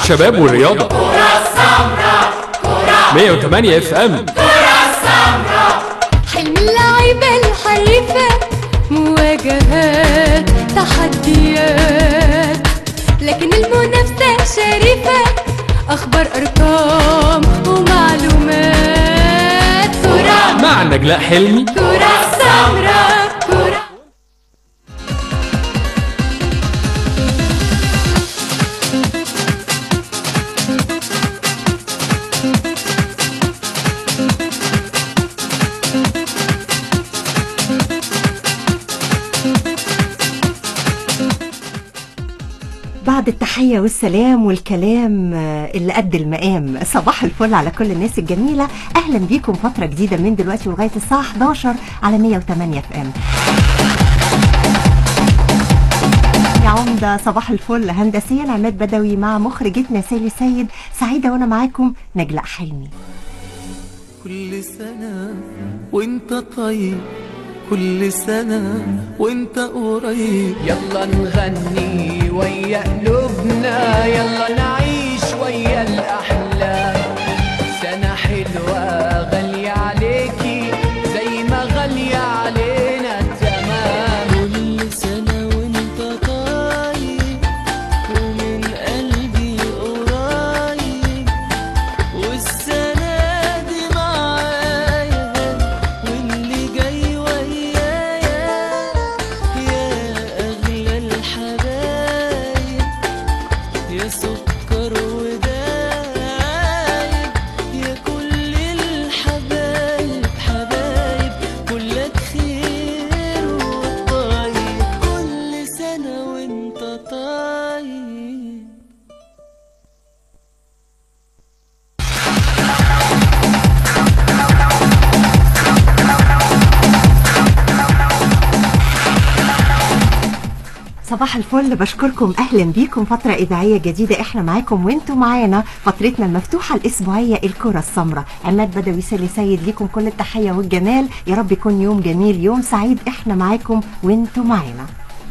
الشباب والرياضة كرة السمراء كرة 108 اف ام حلم اللعيبة الحريفة مواجهات تحديات لكن المنافسة شريفة أخبار أرقام ومعلومات كرة مع نجلاء حلمي كرة سمراء كرة بعد التحية والسلام والكلام آه، اللي قد المقام صباح الفل على كل الناس الجميلة أهلا بيكم فترة جديدة من دلوقتي لغاية الساعة 11 على 108 اف ام يا عمدة صباح الفل هندسيا عماد بدوي مع مخرجتنا سالي سيد سعيدة وأنا معاكم نجلاء حلمي كل سنة وانت طيب كل سنة وانت قريب يلا نغني ويا قلوبنا يلا نعيش ويا الأحلام سنة حلوة غالية عليكي زي ما غالية علينا تمام كل سنة وانت طيب ومن قلبي قريب والسنة دي معايا واللي جاي ويايا يا أغلى الحبايب يا سكر ودايب يا كل الحبايب حبايب كلك خير وطيب كل سنة وانت طيب صباح الفل بشكركم اهلا بيكم فتره اذاعيه جديده احنا معاكم وانتم معانا فترتنا المفتوحه الاسبوعيه الكره السمراء عماد بدوي سالي سيد ليكم كل التحيه والجمال يا رب يكون يوم جميل يوم سعيد احنا معاكم وانتم معانا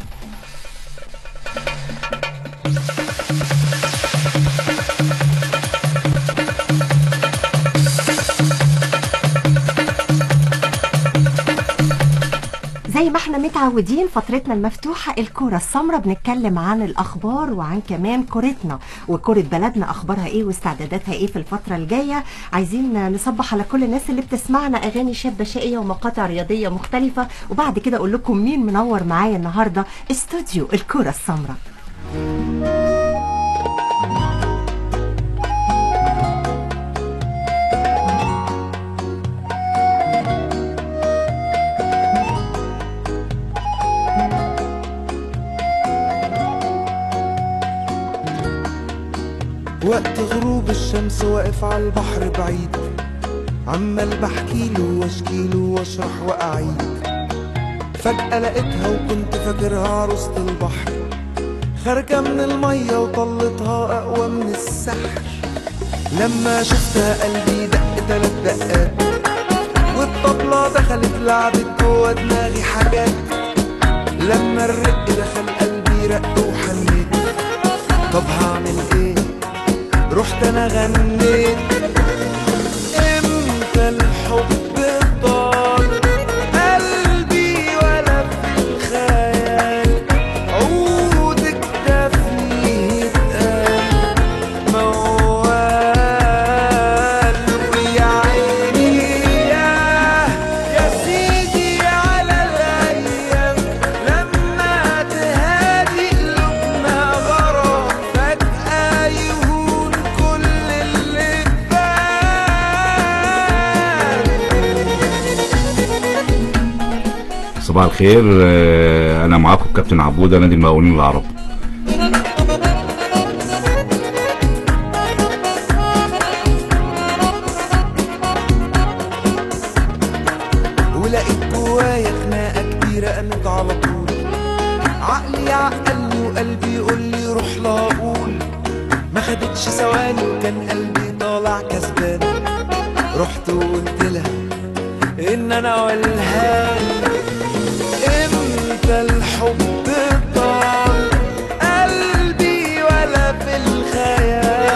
زي ما احنا متعودين فترتنا المفتوحة الكرة السمراء بنتكلم عن الأخبار وعن كمان كورتنا وكرة بلدنا أخبارها إيه واستعداداتها إيه في الفترة الجاية عايزين نصبح على كل الناس اللي بتسمعنا أغاني شابة شقية ومقاطع رياضية مختلفة وبعد كده أقول لكم مين منور معايا النهاردة استوديو الكرة السمراء وقت غروب الشمس واقف على البحر بعيد عمال بحكيله واشكيله واشرح واعيد فجأة لقيتها وكنت فاكرها عروسة البحر خارجة من المية وطلتها أقوى من السحر لما شفتها قلبي دق تلات دقات والطبلة دخلت لعبت جوا دماغي حاجات لما الرق دخل قلبي رق وحنيت طب هعمل ايه رحت انا غنيت امتى الحب طال قلبي ولا في الخيال عودك ده فيه اتقال موال ويا عيني يا يا سيدي على الايام لما تهادي قلوبنا غرام فجأة يهون كل اللي فات صباح الخير آه، انا معاكم كابتن عبوده نادي المقاولين العرب ولقيت جوايا خناقه كبيره قامت على طول عقلي عقلني وقلبي يقول لي روح لا اقول ما خدتش ثواني وكان قلبي طالع كسبان رحت وقلت لها ان انا والهان امتى الحب طال قلبي ولا في الخيال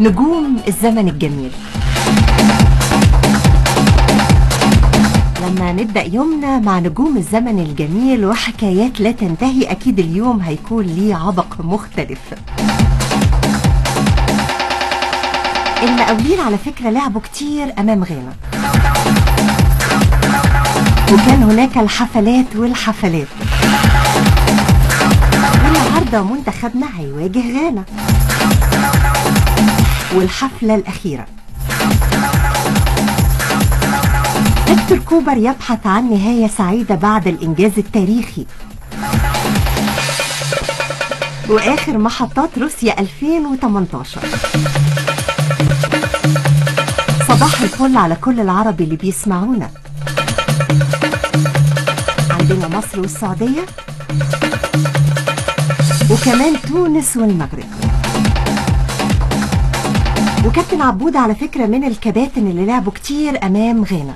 نجوم الزمن الجميل لما نبدأ يومنا مع نجوم الزمن الجميل وحكايات لا تنتهي أكيد اليوم هيكون ليه عبق مختلف المقاولين على فكرة لعبوا كتير أمام غانا وكان هناك الحفلات والحفلات والنهارده منتخبنا هيواجه غانا والحفلة الأخيرة هيكتور كوبر يبحث عن نهاية سعيدة بعد الإنجاز التاريخي وآخر محطات روسيا 2018 صباح الفل على كل العرب اللي بيسمعونا عندنا مصر والسعودية وكمان تونس والمغرب وكابتن عبود على فكرة من الكباتن اللي لعبوا كتير أمام غانا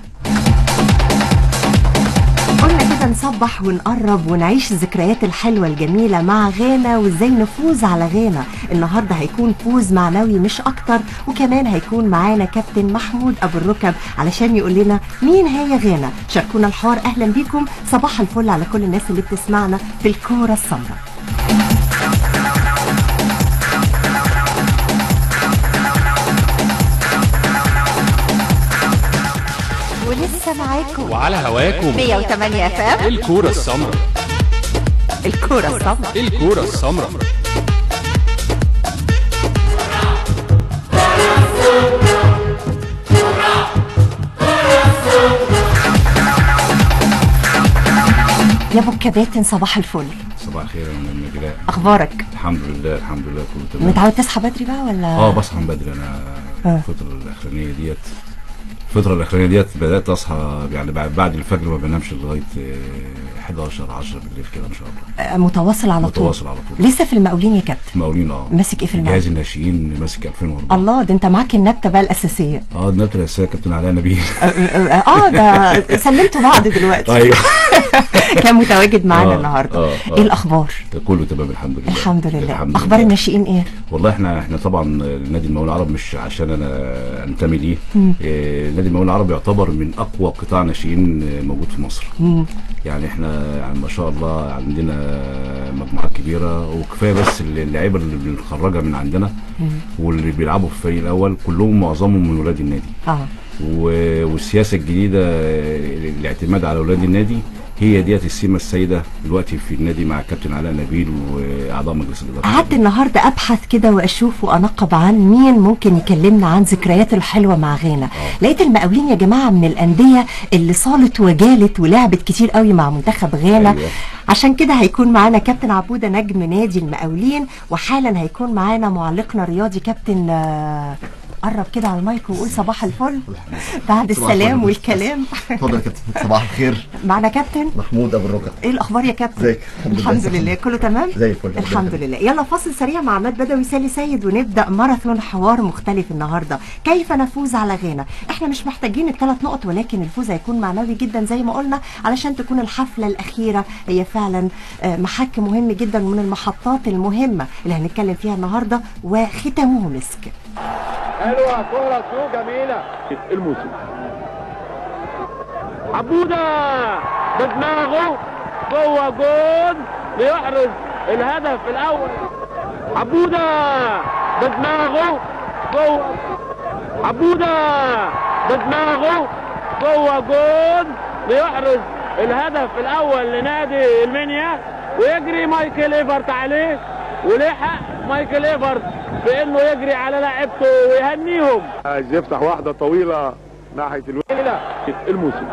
قلنا كده نصبح ونقرب ونعيش الذكريات الحلوة الجميلة مع غانا وازاي نفوز على غانا النهاردة هيكون فوز معنوي مش أكتر وكمان هيكون معانا كابتن محمود أبو الركب علشان يقول لنا مين هي غانا شاركونا الحوار أهلا بيكم صباح الفل على كل الناس اللي بتسمعنا في الكورة السمراء ولسه معاكم وعلى هواكم 108 اف ام الكورة السمراء الكورة السمراء الكورة السمراء يا ابو الكباتن صباح الفل صباح الخير يا ام نجلاء اخبارك الحمد لله الحمد لله كله تمام متعود تصحى بدري بقى ولا اه بصحى من بدري انا آه. الفترة الأخرانية ديت الفترة الأخرانية ديت بدأت أصحى يعني بعد بعد الفجر ما بنامش لغاية آه، 11 10 بالليل كده إن شاء الله آه، متواصل على طول متواصل على طول لسه في المقاولين يا كابتن مقاولين اه ماسك ايه في المقاولين جهاز الناشئين ماسك 2004 الله ده انت معاك النبته بقى الاساسيه اه النبتة الأساسية كابتن علاء نبيل اه آه، ده سلمتوا بعض دلوقتي ايوه كان متواجد معانا آه، النهارده آه، آه. ايه الاخبار كله تمام الحمد لله الحمد لله الحمد اخبار لله. الناشئين ايه والله احنا احنا طبعا النادي المقاولين العرب مش عشان انا انتمي ليه إيه، نادي المقاولين العرب يعتبر من اقوى قطاع ناشئين موجود في مصر يعني احنا يعني ما شاء الله عندنا مجموعات كبيره وكفايه بس اللعيبه اللي بنخرجها من عندنا واللي بيلعبوا في الفريق الاول كلهم معظمهم من ولاد النادي اه و- والسياسه الجديده الاعتماد على اولاد النادي هي ديت السمه السيده دلوقتي في النادي مع الكابتن علاء نبيل واعضاء مجلس الاداره قعدت النهارده ابحث كده واشوف وانقب عن مين ممكن يكلمنا عن ذكرياته الحلوه مع غانا لقيت المقاولين يا جماعه من الانديه اللي صالت وجالت ولعبت كتير قوي مع منتخب غانا أيوة. عشان كده هيكون معانا كابتن عبوده نجم نادي المقاولين وحالا هيكون معانا معلقنا الرياضي كابتن آه، قرب كده على المايك وقول صباح الفل بعد صباح السلام الفل. والكلام اتفضل يا كابتن صباح الخير معنا كابتن محمود ابو الركب ايه الاخبار يا كابتن ازيك؟ الحمد لله. الحمد لله كله تمام زي الفل. الحمد لله يلا فاصل سريع مع عماد بدوي سالي سيد ونبدا ماراثون حوار مختلف النهارده كيف نفوز على غانا احنا مش محتاجين الثلاث نقط ولكن الفوز هيكون معنوي جدا زي ما قلنا علشان تكون الحفله الاخيره هي فعلا آه، محك مهم جدا ومن المحطات المهمه اللي هنتكلم فيها النهارده وختامه مسك حلوة كورة سو جميلة الموسم عبودة بدماغه جوه جون ليحرز الهدف الأول عبودة بدماغه جوه عبودة بدماغه جوه جون ليحرز الهدف الأول لنادي المنيا ويجري مايكل ايفرت عليه ولحق مايكل ايفرت بانه يجري على لاعبته ويهنيهم عايز يفتح واحدة طويلة ناحية الويلة الموسم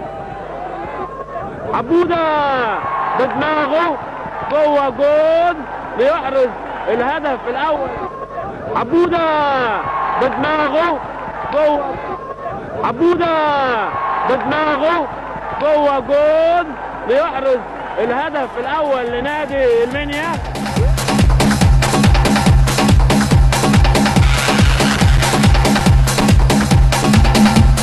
عبودة بدماغه جوه جون ليحرز الهدف الأول عبودة بدماغه جوه عبودة بدماغه جوه جون ليحرز الهدف الأول لنادي المنيا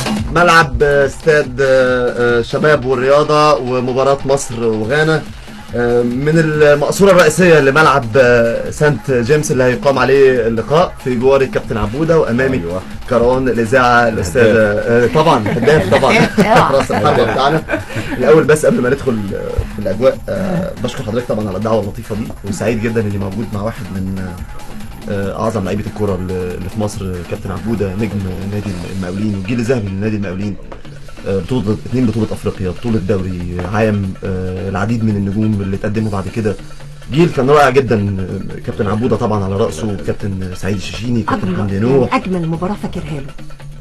ملعب استاد آه، آه، شباب والرياضة ومباراة مصر وغانا آه، من المقصوره الرئيسيه لملعب آه، سانت جيمس اللي هيقام عليه اللقاء في جوار الكابتن عبوده وامامي أيوة. كروان الاذاعه الاستاذ آه، طبعا هداف طبعا هداف. راس الحربه بتاعنا الاول بس قبل ما ندخل آه، في الاجواء آه، بشكر حضرتك طبعا على الدعوه اللطيفه دي وسعيد جدا اني موجود مع واحد من آه، آه، اعظم لعيبه الكوره اللي اللي في مصر آه، كابتن عبوده نجم نادي المقاولين والجيل الذهبي لنادي المقاولين آه، بطولة اثنين بطولة افريقيا بطولة دوري عام آه، العديد من النجوم اللي تقدموا بعد كده جيل كان رائع جدا آه، كابتن عبودة طبعا على رأسه كابتن سعيد الشيشيني كابتن حمدي نوح اجمل مباراه فاكرها له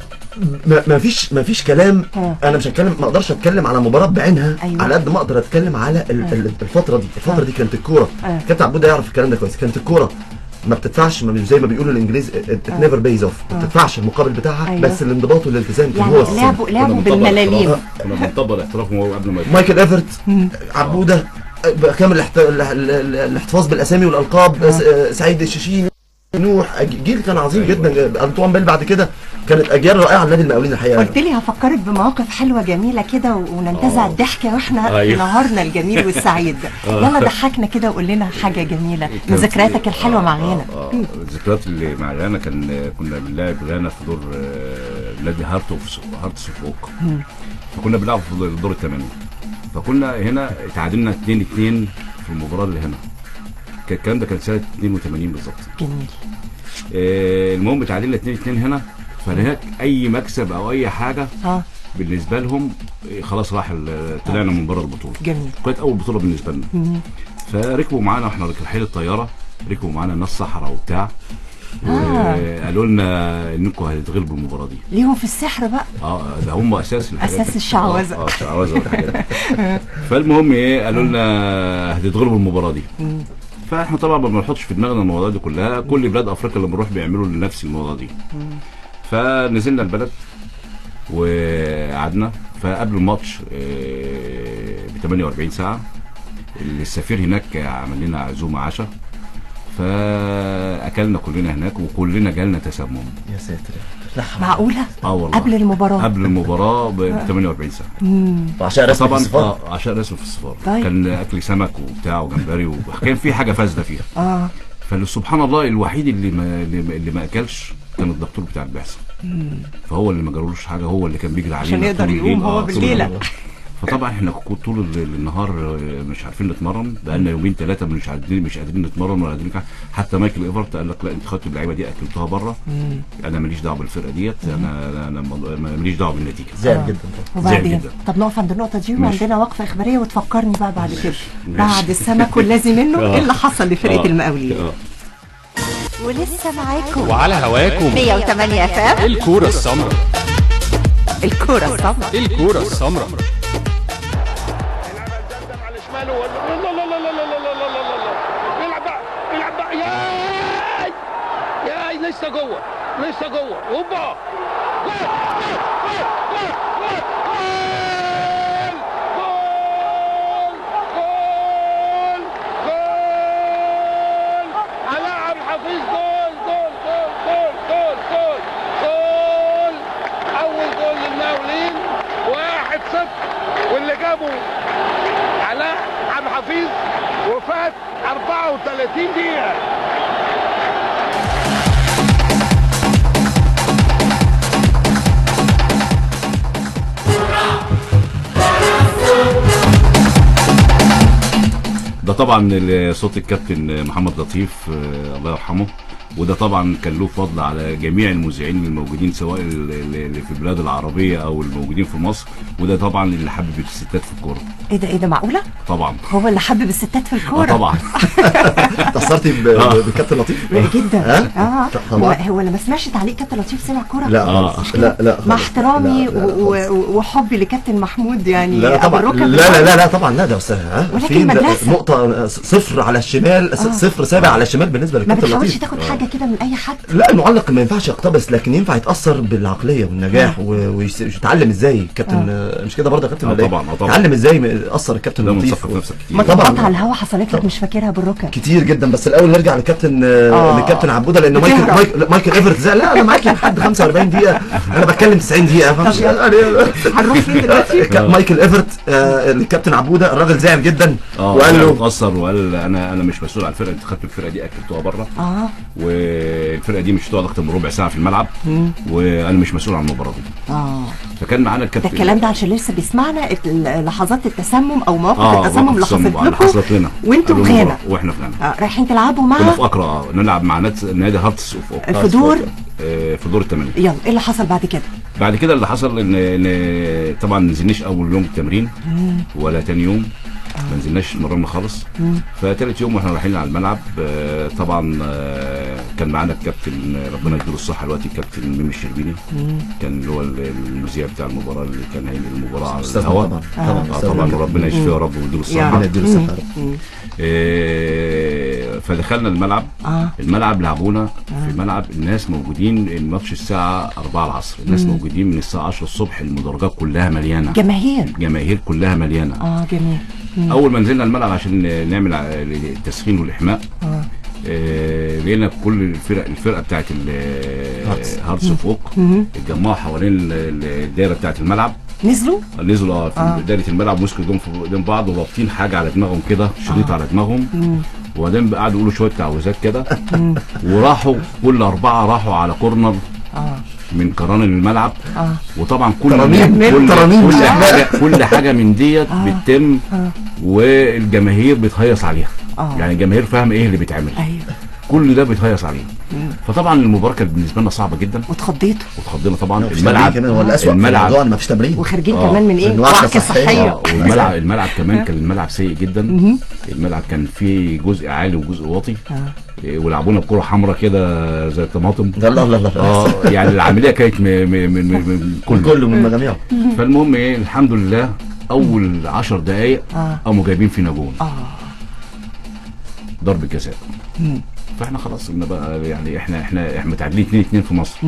ما ما فيش ما فيش كلام ها. انا مش هتكلم ما اقدرش اتكلم على مباراه بعينها أيوة. على قد ما اقدر اتكلم على ال- ال- الفتره دي الفتره دي كانت الكوره ها. كابتن عبودة يعرف الكلام ده كويس كانت الكوره ما بتدفعش ما مش زي ما بيقولوا الانجليز ات نيفر بيز اوف ما بتدفعش المقابل بتاعها أيوة. بس الانضباط والالتزام كان يعني هو السر. لعبوا لعبوا كنا بنطبق بالملاليم الاحتراف. كنا بنطبق الاحتراف وهو قبل ما مايكل ايفرت عبوده بقى كامل الاحت... ال- ال- ال- الاحتفاظ بالاسامي والالقاب س- سعيد الشيشيني نوح أج- جيل كان عظيم جدا انطوان بيل بعد كده كانت اجيال رائعه لنادي المقاولين الحقيقه قلت لي هفكرك بمواقف حلوه جميله كده و- وننتزع آه. الضحكه واحنا في أيوة. نهارنا الجميل والسعيد يلا ضحكنا كده وقول لنا حاجه جميله من كان في- ذكرياتك الحلوه آه، مع غانا آه، آه. الذكريات اللي مع غانا كان كنا بنلعب غانا في دور آه، نادي هارت اوف هارت اوف اوك فكنا بنلعب في دور- دور الثمانية فكنا هنا تعادلنا 2 2 في المباراه اللي هنا كان الكلام ده كان سنه 82 بالظبط جميل آه، المهم تعادلنا 2 2 هنا فهناك اي مكسب او اي حاجه اه بالنسبه لهم آه، خلاص راح ال- طلعنا من بره البطوله جميل كانت اول بطوله بالنسبه لنا مم. فركبوا معانا واحنا رايحين الطياره ركبوا معانا ناس صحراء وبتاع آه. وقالوا لنا انكم هتتغلبوا المباراه دي ليهم في السحر بقى اه ده هم اساس الحاجات أساس دي. الشعوذة. اه آه، الشعوذه والحاجات دي فالمهم ايه قالوا لنا هتتغلبوا المباراه دي فاحنا طبعا ما بنحطش في دماغنا المواضيع دي كلها كل بلاد افريقيا اللي بنروح بيعملوا لنفس المواضيع دي فنزلنا البلد وقعدنا فقبل الماتش ب 48 ساعه السفير هناك عمل لنا عزومه عشاء فاكلنا كلنا هناك وكلنا جالنا تسمم يا ساتر لا معقوله اه والله قبل المباراه قبل المباراه ب 48 ساعه وعشان رسم طبعا الصفات اه عشان رسم في السفاره طيب. كان اكل سمك وبتاع وجمبري وكان في حاجه فاسده فيها اه فسبحان الله الوحيد اللي ما اللي ما- اللي ما اكلش كان الدكتور بتاع البعثه فهو اللي ما جالوش حاجه هو اللي كان بيجري علينا عشان يقدر طول يقوم الليل. هو آه، طول بالليلة. الليل. فطبعا احنا كو- طول ال- النهار آه، مش عارفين نتمرن بقالنا يومين ثلاثه مش قادرين مش قادرين نتمرن ولا قادرين حتى مايكل ايفرت قال لك لا انت خدت اللعيبه دي اكلتها بره انا ماليش دعوه بالفرقه ديت انا انا أنا ماليش دعوه بالنتيجه زعل آه. جدا وبعدين جدا. طب نقف عند النقطه دي ماشي. وعندنا وقفه اخباريه وتفكرني بقى بعد كده ماشي. بعد السمك والذي منه آه. ايه اللي حصل لفرقه آه. المقاولين آه. ولسه معاكم وعلى هواكم 108 اف ام الكورة السمراء الكوره الصفراء الكورة السمراء يلعبها الدمدم على شماله الله الله الله الله الله الله الله الله الله بيلعب بقى بيلعب بقى ياي ياي لسه جوه لسه جوه هوبا جول جول جول جول جول جول جول علاء عبد الحفيظ جول جول جول جول جول جول جول اول جول للمقاولين واحد صفر واللي جابه علاء عبد الحفيظ وفات 34 دقيقة ده طبعا ال- صوت الكابتن محمد لطيف آه، الله يرحمه وده طبعا كان له فضل على جميع المذيعين الموجودين سواء ال- ال- اللي في البلاد العربيه او الموجودين في مصر وده طبعا اللي حبب الستات في الكوره ايه ده ايه ده معقوله طبعا هو اللي حبب الستات في آه الكوره طبعا تأثرتي ب- آه. بالكابتن لطيف جدا اه طبعا. هو هو اللي ما سمعش تعليق كابتن لطيف سمع كوره لا آه. خالص. لا لا مع خالص. احترامي لا، لا، لا، و- خالص. و- وحبي لكابتن محمود يعني لا أبو طبعا الركب لا لا لا لا طبعا لا ده استاذ ها ولكن فين ده؟ مدرسة. نقطة صفر على الشمال ص- صفر سابع على الشمال بالنسبة ما للكابتن بتحاولش لطيف تاخد حاجه حاجه كده من اي حد لا المعلق ما ينفعش يقتبس لكن ينفع يتاثر بالعقليه والنجاح و- ويس- ويتعلم ازاي الكابتن آه. مش كده برضه يا كابتن آه ولا إيه؟ طبعاً، آه طبعاً. يتعلم ازاي اثر الكابتن ده لطيف مثقف نفسك كتير مطبات طبعاً. على الهوا حصلت لك مش فاكرها بالركب كتير جدا بس الاول نرجع لكابتن آه. آه. لكابتن عبوده لان مايكل بتهرب. مايكل, مايكل ايفرت زي لا انا معاك لحد 45 دقيقه انا بتكلم 90 دقيقه فمش يعني هنروح فين دلوقتي كا- مايكل ايفرت آه الكابتن عبوده الراجل زعل جدا اه وقال وقال له له اتأثر وقال انا انا مش مسؤول عن الفرقه انت خدت الفرقه دي اكلتوها بره اه والفرقه دي مش هتقعد اكتر من ربع ساعه في الملعب وانا مش مسؤول عن المباراه دي اه فكان معانا ده الكابتن الكلام ده عشان لسه بيسمعنا ال- لحظات التسمم او مواقف اه التسمم اللي وقت التسمم حصلت اللي لكم حصلت لنا وانتوا قبل في غانا المباراة، واحنا في غانا آه رايحين تلعبوا مع كنا في اقرا اه نلعب مع نادي نادي هارتس اوف اوك في دور آه، في دور الثمانيه يلا ايه اللي حصل بعد كده بعد كده اللي حصل ان ان طبعا ما نزلناش اول يوم التمرين ولا تاني يوم ما نزلناش مرنا خالص فتالت يوم واحنا رايحين على الملعب آه، طبعا آه، كان معانا الكابتن آه، ربنا يديله الصحه دلوقتي الكابتن ميمي الشربيني كان اللي هو المذيع بتاع المباراه اللي كان هينقل المباراه على أستاذنا الهواء طبعا آه. طبعا اه أستاذنا. طبعا وربنا يشفيه يا رب ويديله يا الصحه ربنا يديله الصحه يا رب. آه، فدخلنا الملعب اه الملعب لعبونا في ملعب الناس موجودين الماتش الساعة 4 العصر الناس موجودين من الساعة 10 الصبح المدرجات كلها مليانة جماهير جماهير كلها مليانة اه جميل مم. أول ما نزلنا الملعب عشان نعمل ع- التسخين والإحماء اه آه، لقينا كل الفرق الفرقة بتاعت ال- هارتس. هارتس فوق مم. اتجمعوا حوالين ال- ال- الدايرة بتاعت الملعب نزلوا نزلوا اه في آه. دايره الملعب ومسكوا ايديهم في ايدين بعض ورابطين حاجه على دماغهم كده شريط على دماغهم وبعدين بقى قعدوا يقولوا شويه تعويذات كده وراحوا كل اربعه راحوا على كورنر اه من قران الملعب اه وطبعا كل ترانيم، كل, ترانيم مش كل إحماء. حاجه كل حاجه من ديت آه. بتتم آه. والجماهير بتهيص عليها آه. يعني الجماهير فاهمه ايه اللي بيتعمل ايوه كل ده بيتهيص عليه فطبعا المباراه كانت بالنسبه لنا صعبه جدا واتخضيتوا واتخضينا طبعا مفيش تمرين الملعب كمان هو الاسوء في الملعب الموضوع ان مفيش تمرين وخارجين آه. كمان من ايه الوعكة وعكه صحية. صحيه اه والملعب الملعب كمان كان الملعب سيء جدا الملعب كان فيه جزء عالي وجزء واطي آه. إيه، ولعبونا بكره حمراء كده زي الطماطم لا لا لا لا اه يعني العمليه كانت م- م- من من من كل كل كله من مجاميعه فالمهم ايه الحمد لله اول 10 دقائق آه. قاموا جايبين فينا جون اه ضرب جزاء فاحنا خلاص قلنا بقى يعني احنا احنا احنا متعادلين 2 2 في مصر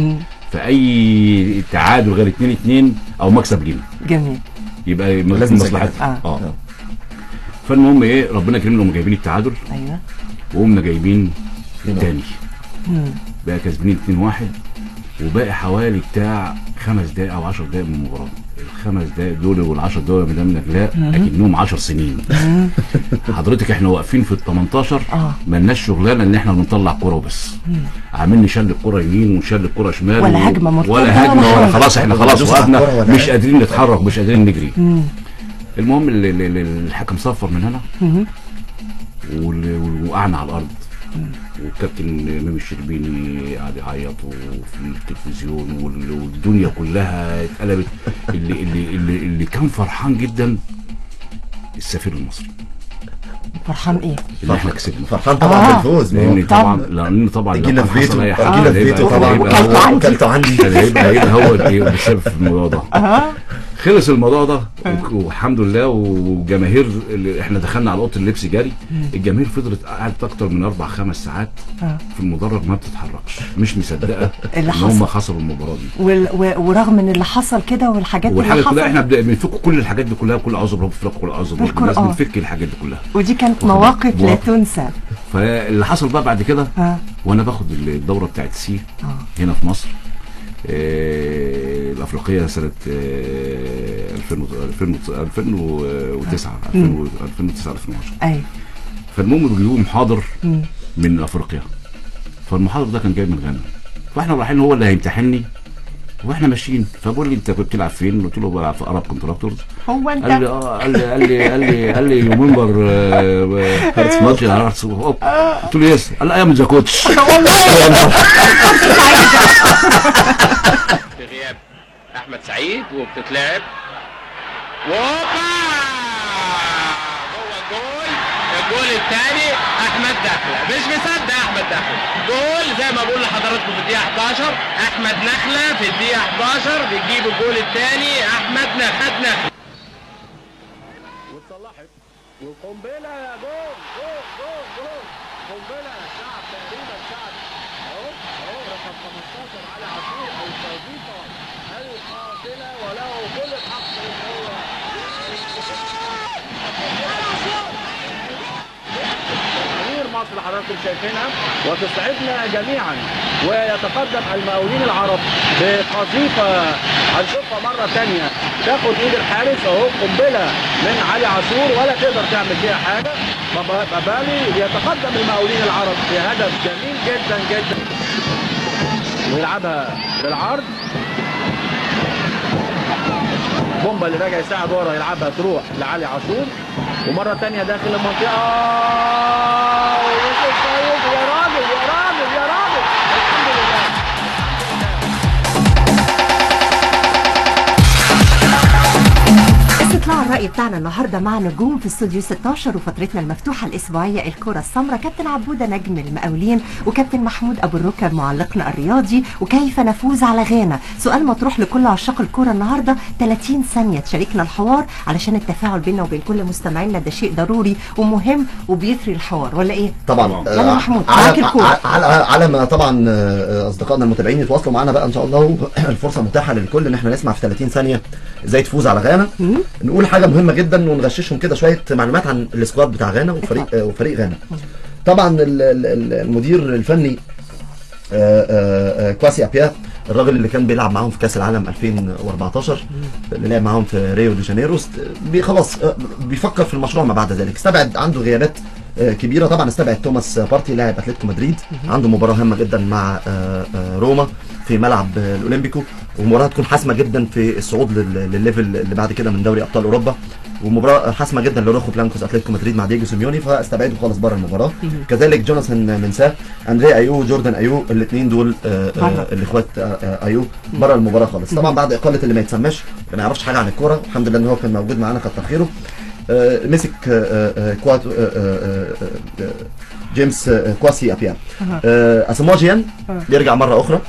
فاي تعادل غير 2 2 او مكسب لينا جميل يبقى لازم لازم نسجل. مصلحتنا آه. اه فالمهم ايه ربنا كرمنا وهم جايبين التعادل ايوه وقمنا جايبين التاني مم. بقى كسبانين 2 1 وباقي حوالي بتاع خمس دقايق او 10 دقايق من المباراه الخمس دقايق دول والعشر دقايق يا مدام نجلاء اكنهم 10 سنين حضرتك احنا واقفين في ال 18 آه. مالناش شغلانه ان احنا بنطلع كوره وبس عاملين نشل الكوره يمين ونشل الكوره شمال ولا و- هجمة مرتدة ولا ولا هجمه ولا حاجة. خلاص احنا خلاص ندوس على الكورة وقفنا ولا مش حاجة. قادرين نتحرك مش قادرين نجري مم. المهم ال- ال- ال- الحكم صفر من هنا مم. وال- وقعنا على الارض والكابتن ميمي الشربيني قعد يعيط في التلفزيون وال- والدنيا كلها اتقلبت اللي اللي اللي, اللي كان فرحان جدا السفير المصري فرحان ايه اللي احنا كسبنا فرحان طبعا آه. بالفوز ما هو لان طبعا طبعا. لان طبعا لو جينا كان في حصل بيته اي حاجه جينا في هيبقى- بيته طبعا هيبقى هو- عندي. اكلته عندي كان هيبقى هيبقى هو اللي بيسبب في الموضوع ده اه خلص الموضوع ده وك- والحمد لله وجماهير اللي احنا دخلنا على اوضه اللبس جري الجماهير فضلت قعدت اكتر من اربع خمس ساعات آه. في المدرج ما بتتحركش مش مصدقه اللي ان هم حصل. خسروا المباراه دي وال- و- ورغم من اللي حصل كده والحاجات اللي والحاجه كلها احنا حصلت بد- بنفك كل الحاجات دي كلها كل اعوذ برب الفلق كل اعوذ برب الناس بالقرآن. بنفك الحاجات دي كلها ودي كانت واخد بالك؟ مواقف لا مواقف. تنسى فاللي حصل بقى بعد كده اه وانا باخد الدوره بتاعت سي اه هنا في مصر آه، الافريقيه سنه آه، 2000 2000 2009 2009 2010 ايوه فالمهم بيجيبوا محاضر مم. من افريقيا فالمحاضر ده كان جاي من غانا فاحنا رايحين هو اللي هيمتحني واحنا ماشيين فبقول لي انت كنت بتلعب فين؟ قلت له بلعب في ارب كونتراكتورز هو انت قال لي اه قال لي قال لي قال لي قال لي يو ممبر ماتش هارتس قلت له يس قال لي ايام ذا كوتش في غياب احمد سعيد وبتتلعب وهوبا هو الجول الجول الثاني احمد دخله مش مصدق احمد دخله جول زي ما بقول لحضراتكم في الدقيقه 11 احمد نخله في الدقيقه 11 بيجيب الجول الثاني احمد نخله نخله واتصلحت والقنبله جول جول جول جول قنبله سعد تقريبا سعد اهو اهو رقم 15 علي عاشور الوظيفه القاتله وله كل الحق ان هو جماهير مصر اللي حضراتكم شايفينها وتسعدنا جميعا ويتقدم المقاولين العرب بقذيفه هنشوفها مره ثانيه تاخد ايد الحارس اهو قنبله من علي عاشور ولا تقدر تعمل فيها حاجه بابا- بابالي بيتقدم المقاولين العرب بهدف جميل جدا جدا ويلعبها بالعرض بومبا اللي راجع يساعد ورا يلعبها تروح لعلي عاشور ومره تانية داخل المنطقه ويوسف سيد يا راجل يا راجل يا راجل الحمد لله استطلاع الرأي بتاعنا النهاردة مع نجوم في استوديو 16 وفترتنا المفتوحة الأسبوعية الكرة السمراء كابتن عبودة نجم المقاولين وكابتن محمود أبو الركب معلقنا الرياضي وكيف نفوز على غانا سؤال مطروح لكل عشاق الكرة النهاردة 30 ثانية تشاركنا الحوار علشان التفاعل بيننا وبين كل مستمعينا ده شيء ضروري ومهم وبيثري الحوار ولا إيه؟ طبعا يلا آه، محمود، معاك على الكورة. على على ما طبعا آه، اصدقائنا المتابعين يتواصلوا معانا بقى ان شاء الله الفرصه متاحه للكل ان احنا نسمع في 30 ثانيه ازاي تفوز على غانا نقول حاجه مهمه جدا ونغششهم كده شويه معلومات عن السكواد بتاع غانا وفريق آه، وفريق غانا طبعا ال- ال- ال- المدير الفني آه، آه، آه، كواسي ابيا الراجل اللي كان بيلعب معاهم في كاس العالم 2014 اللي لعب معاهم في ريو دي جانيرو است- بي خلاص آه، بيفكر في المشروع ما بعد ذلك استبعد عنده غيابات آه، كبيره طبعا استبعد توماس بارتي لاعب اتلتيكو مدريد عنده مباراه هامه جدا مع آه، آه، روما في ملعب آه، الاولمبيكو ومباراه تكون حاسمه جدا في الصعود لل- للليفل اللي بعد كده من دوري ابطال اوروبا ومباراه حاسمه جدا لروخو بلانكوس اتلتيكو مدريد مع دييجو سيميوني فاستبعده خالص بره المباراه كذلك جوناثان منساه اندريا ايو جوردان ايو الاثنين دول آه، آه، بره. الاخوات آه، آه، ايو بره المباراه خالص طبعا بعد اقاله اللي ما يتسماش ما يعرفش حاجه عن الكوره الحمد لله ان هو كان موجود معانا كتر خيره آه، مسك آه، آه، كوات آه، آه، آه، آه، جيمس آه، كواسي ابيان آه، اسمواه جيان بيرجع مره اخرى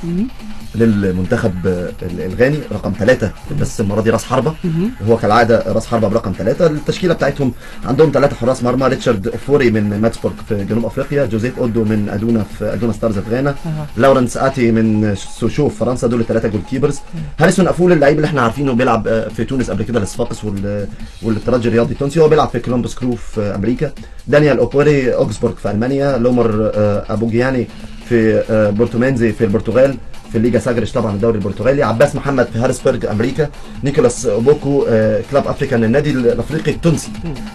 للمنتخب آه، الغاني رقم ثلاثة بس المرة دي راس حربة هو كالعادة راس حربة برقم ثلاثة التشكيلة بتاعتهم عندهم ثلاثة حراس مرمى ريتشارد أوفوري من ماتسبورغ في جنوب أفريقيا جوزيف أودو من أدونا في أدونا ستارز في غانا لورنس آتي من سوشو في فرنسا دول الثلاثة جول كيبرز هاريسون أفول اللعيب اللي احنا عارفينه بيلعب آه، في تونس قبل كده الصفاقس وال- والترجي الرياضي التونسي هو بيلعب في كولومبوس كرو في أمريكا دانيال أوبوري أوكسبورغ في ألمانيا لومر آه، أبو جياني في آه، بورتومينزي في البرتغال في الليجا ساجرش طبعا الدوري البرتغالي عباس محمد في هارسبرج امريكا نيكولاس اوبوكو آه، كلاب افريكان النادي الافريقي التونسي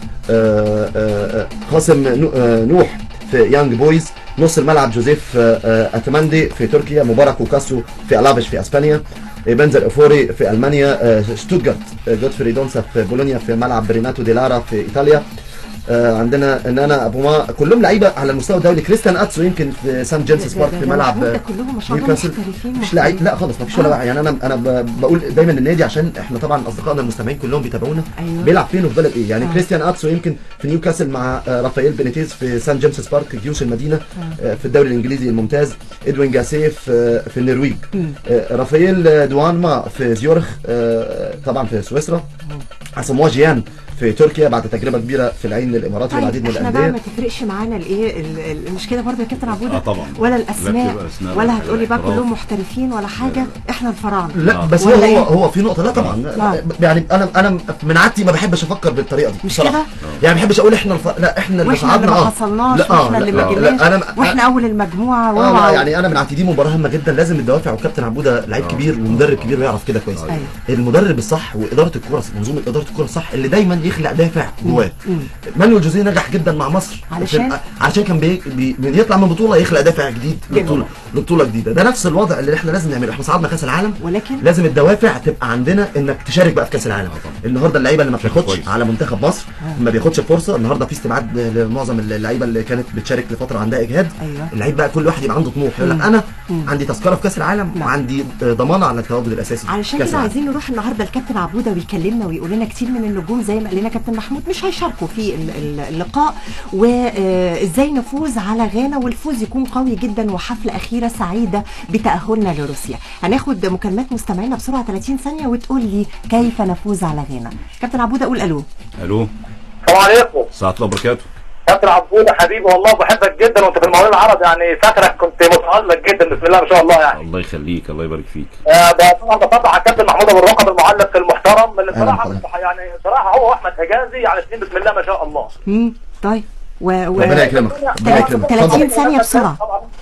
آه، آه، آه، قاسم نو- آه، نوح في يانج بويز نص الملعب جوزيف آه، آه، اتمندي في تركيا مبارك وكاسو في الافيش في اسبانيا آه، بنزل افوري في المانيا آه، شتوتجارت آه، جوتفري دونسا في بولونيا في ملعب بريناتو دي لارا في ايطاليا آه، عندنا نانا ابو ما كلهم لعيبه على المستوى الدولي كريستيان اتسو يمكن في سان جيمس ده- بارك ده- في ده ملعب محمود، آه، ده كلهم ما شاء الله نيوكاسل. محترفين مش محترفين. لعيب لا خالص ما فيش ولا واحد يعني انا انا ب- بقول دايما النادي عشان احنا طبعا اصدقائنا المستمعين كلهم بيتابعونا أيوة. بيلعب فين وفي بلد ايه يعني آه. كريستيان اتسو يمكن في نيوكاسل مع آه، رافائيل بينيتيز في سان جيمس بارك جيوش المدينه آه، في الدوري الانجليزي الممتاز ادوين جاسيه في في النرويج آه، رافائيل دوانما في زيورخ آه، طبعا في سويسرا اسمواه جيان في تركيا بعد تجربه كبيره في العين الاماراتي والعديد طيب من احنا بقى الانديه ما تفرقش معانا الايه ال- ال- مش كده برضه يا كابتن عبوده آه طبعا. ولا لا الاسماء بتبقى أسماء ولا ولا هتقولي بقى احتراف. كلهم محترفين ولا حاجه احنا الفراعنه لا بس هو ولا هو, إيه؟ هو في نقطه لا طبعا لا. يعني انا انا من عادتي ما بحبش افكر بالطريقه دي مش بصراحة. كده؟ يعني ما بحبش اقول احنا الف... لا احنا اللي واحنا اللي صعدنا ما اه حصلناش لا، آه، واحنا اللي لا، ما لا، جيناش أنا- واحنا اول المجموعه اه لا واو يعني انا من عادتي دي مباراه هامه جدا لازم الدوافع وكابتن عبوده لعيب كبير ومدرب كبير ويعرف كده كويس أيوة. المدرب الصح واداره الكره منظومه اداره الكره الصح اللي دايما يخلق دافع جواه مانويل جوزيه نجح جدا مع مصر علشان؟ في- علشان كان بي... بي... بيطلع من بطوله يخلق دافع جديد لبطوله لبطوله جديده ده نفس الوضع اللي احنا لازم نعمله احنا صعدنا كاس العالم ولكن لازم الدوافع تبقى عندنا انك تشارك بقى في كاس العالم النهارده اللعيبه اللي ما بتاخدش كويس. على منتخب مصر ما بياخدش الفرصه النهارده في استبعاد لمعظم اللعيبه اللي كانت بتشارك لفتره عندها اجهاد أيوة. اللعيب بقى كل واحد يبقى عنده طموح يقول لك انا عندي تذكره في كاس العالم وعندي ضمانه على التواجد الاساسي في علشان كأس كده العالم. عايزين نروح النهارده لكابتن عبوده ويكلمنا ويقول لنا كتير من النجوم زي ما قال لنا كابتن محمود مش هيشاركوا في ال- ال- اللقاء وازاي نفوز على غانا والفوز يكون قوي جدا وحفله اخيره سعيده بتاهلنا لروسيا هناخد مكالمات مستمعينا بسرعه 30 ثانيه وتقول لي كيف نفوز على غانا كابتن عبوده قول الو الو السلام عليكم ساعة الله وبركاته كابتن عبود حبيبي والله بحبك جدا وانت في المقاولين العرب يعني فاكرك كنت متالق جدا بسم الله ما شاء الله يعني الله يخليك الله يبارك فيك آه، ده طبعا بطبع على الكابتن محمود ابو الرقم المعلق المحترم اللي أهلا بصراحه وسهلا. يعني صراحه هو واحمد حجازي يعني اثنين بسم الله ما شاء الله مم. طيب و... و... ربنا يكرمك ربنا يكرمك 30 اتفضل ثانية بسرعة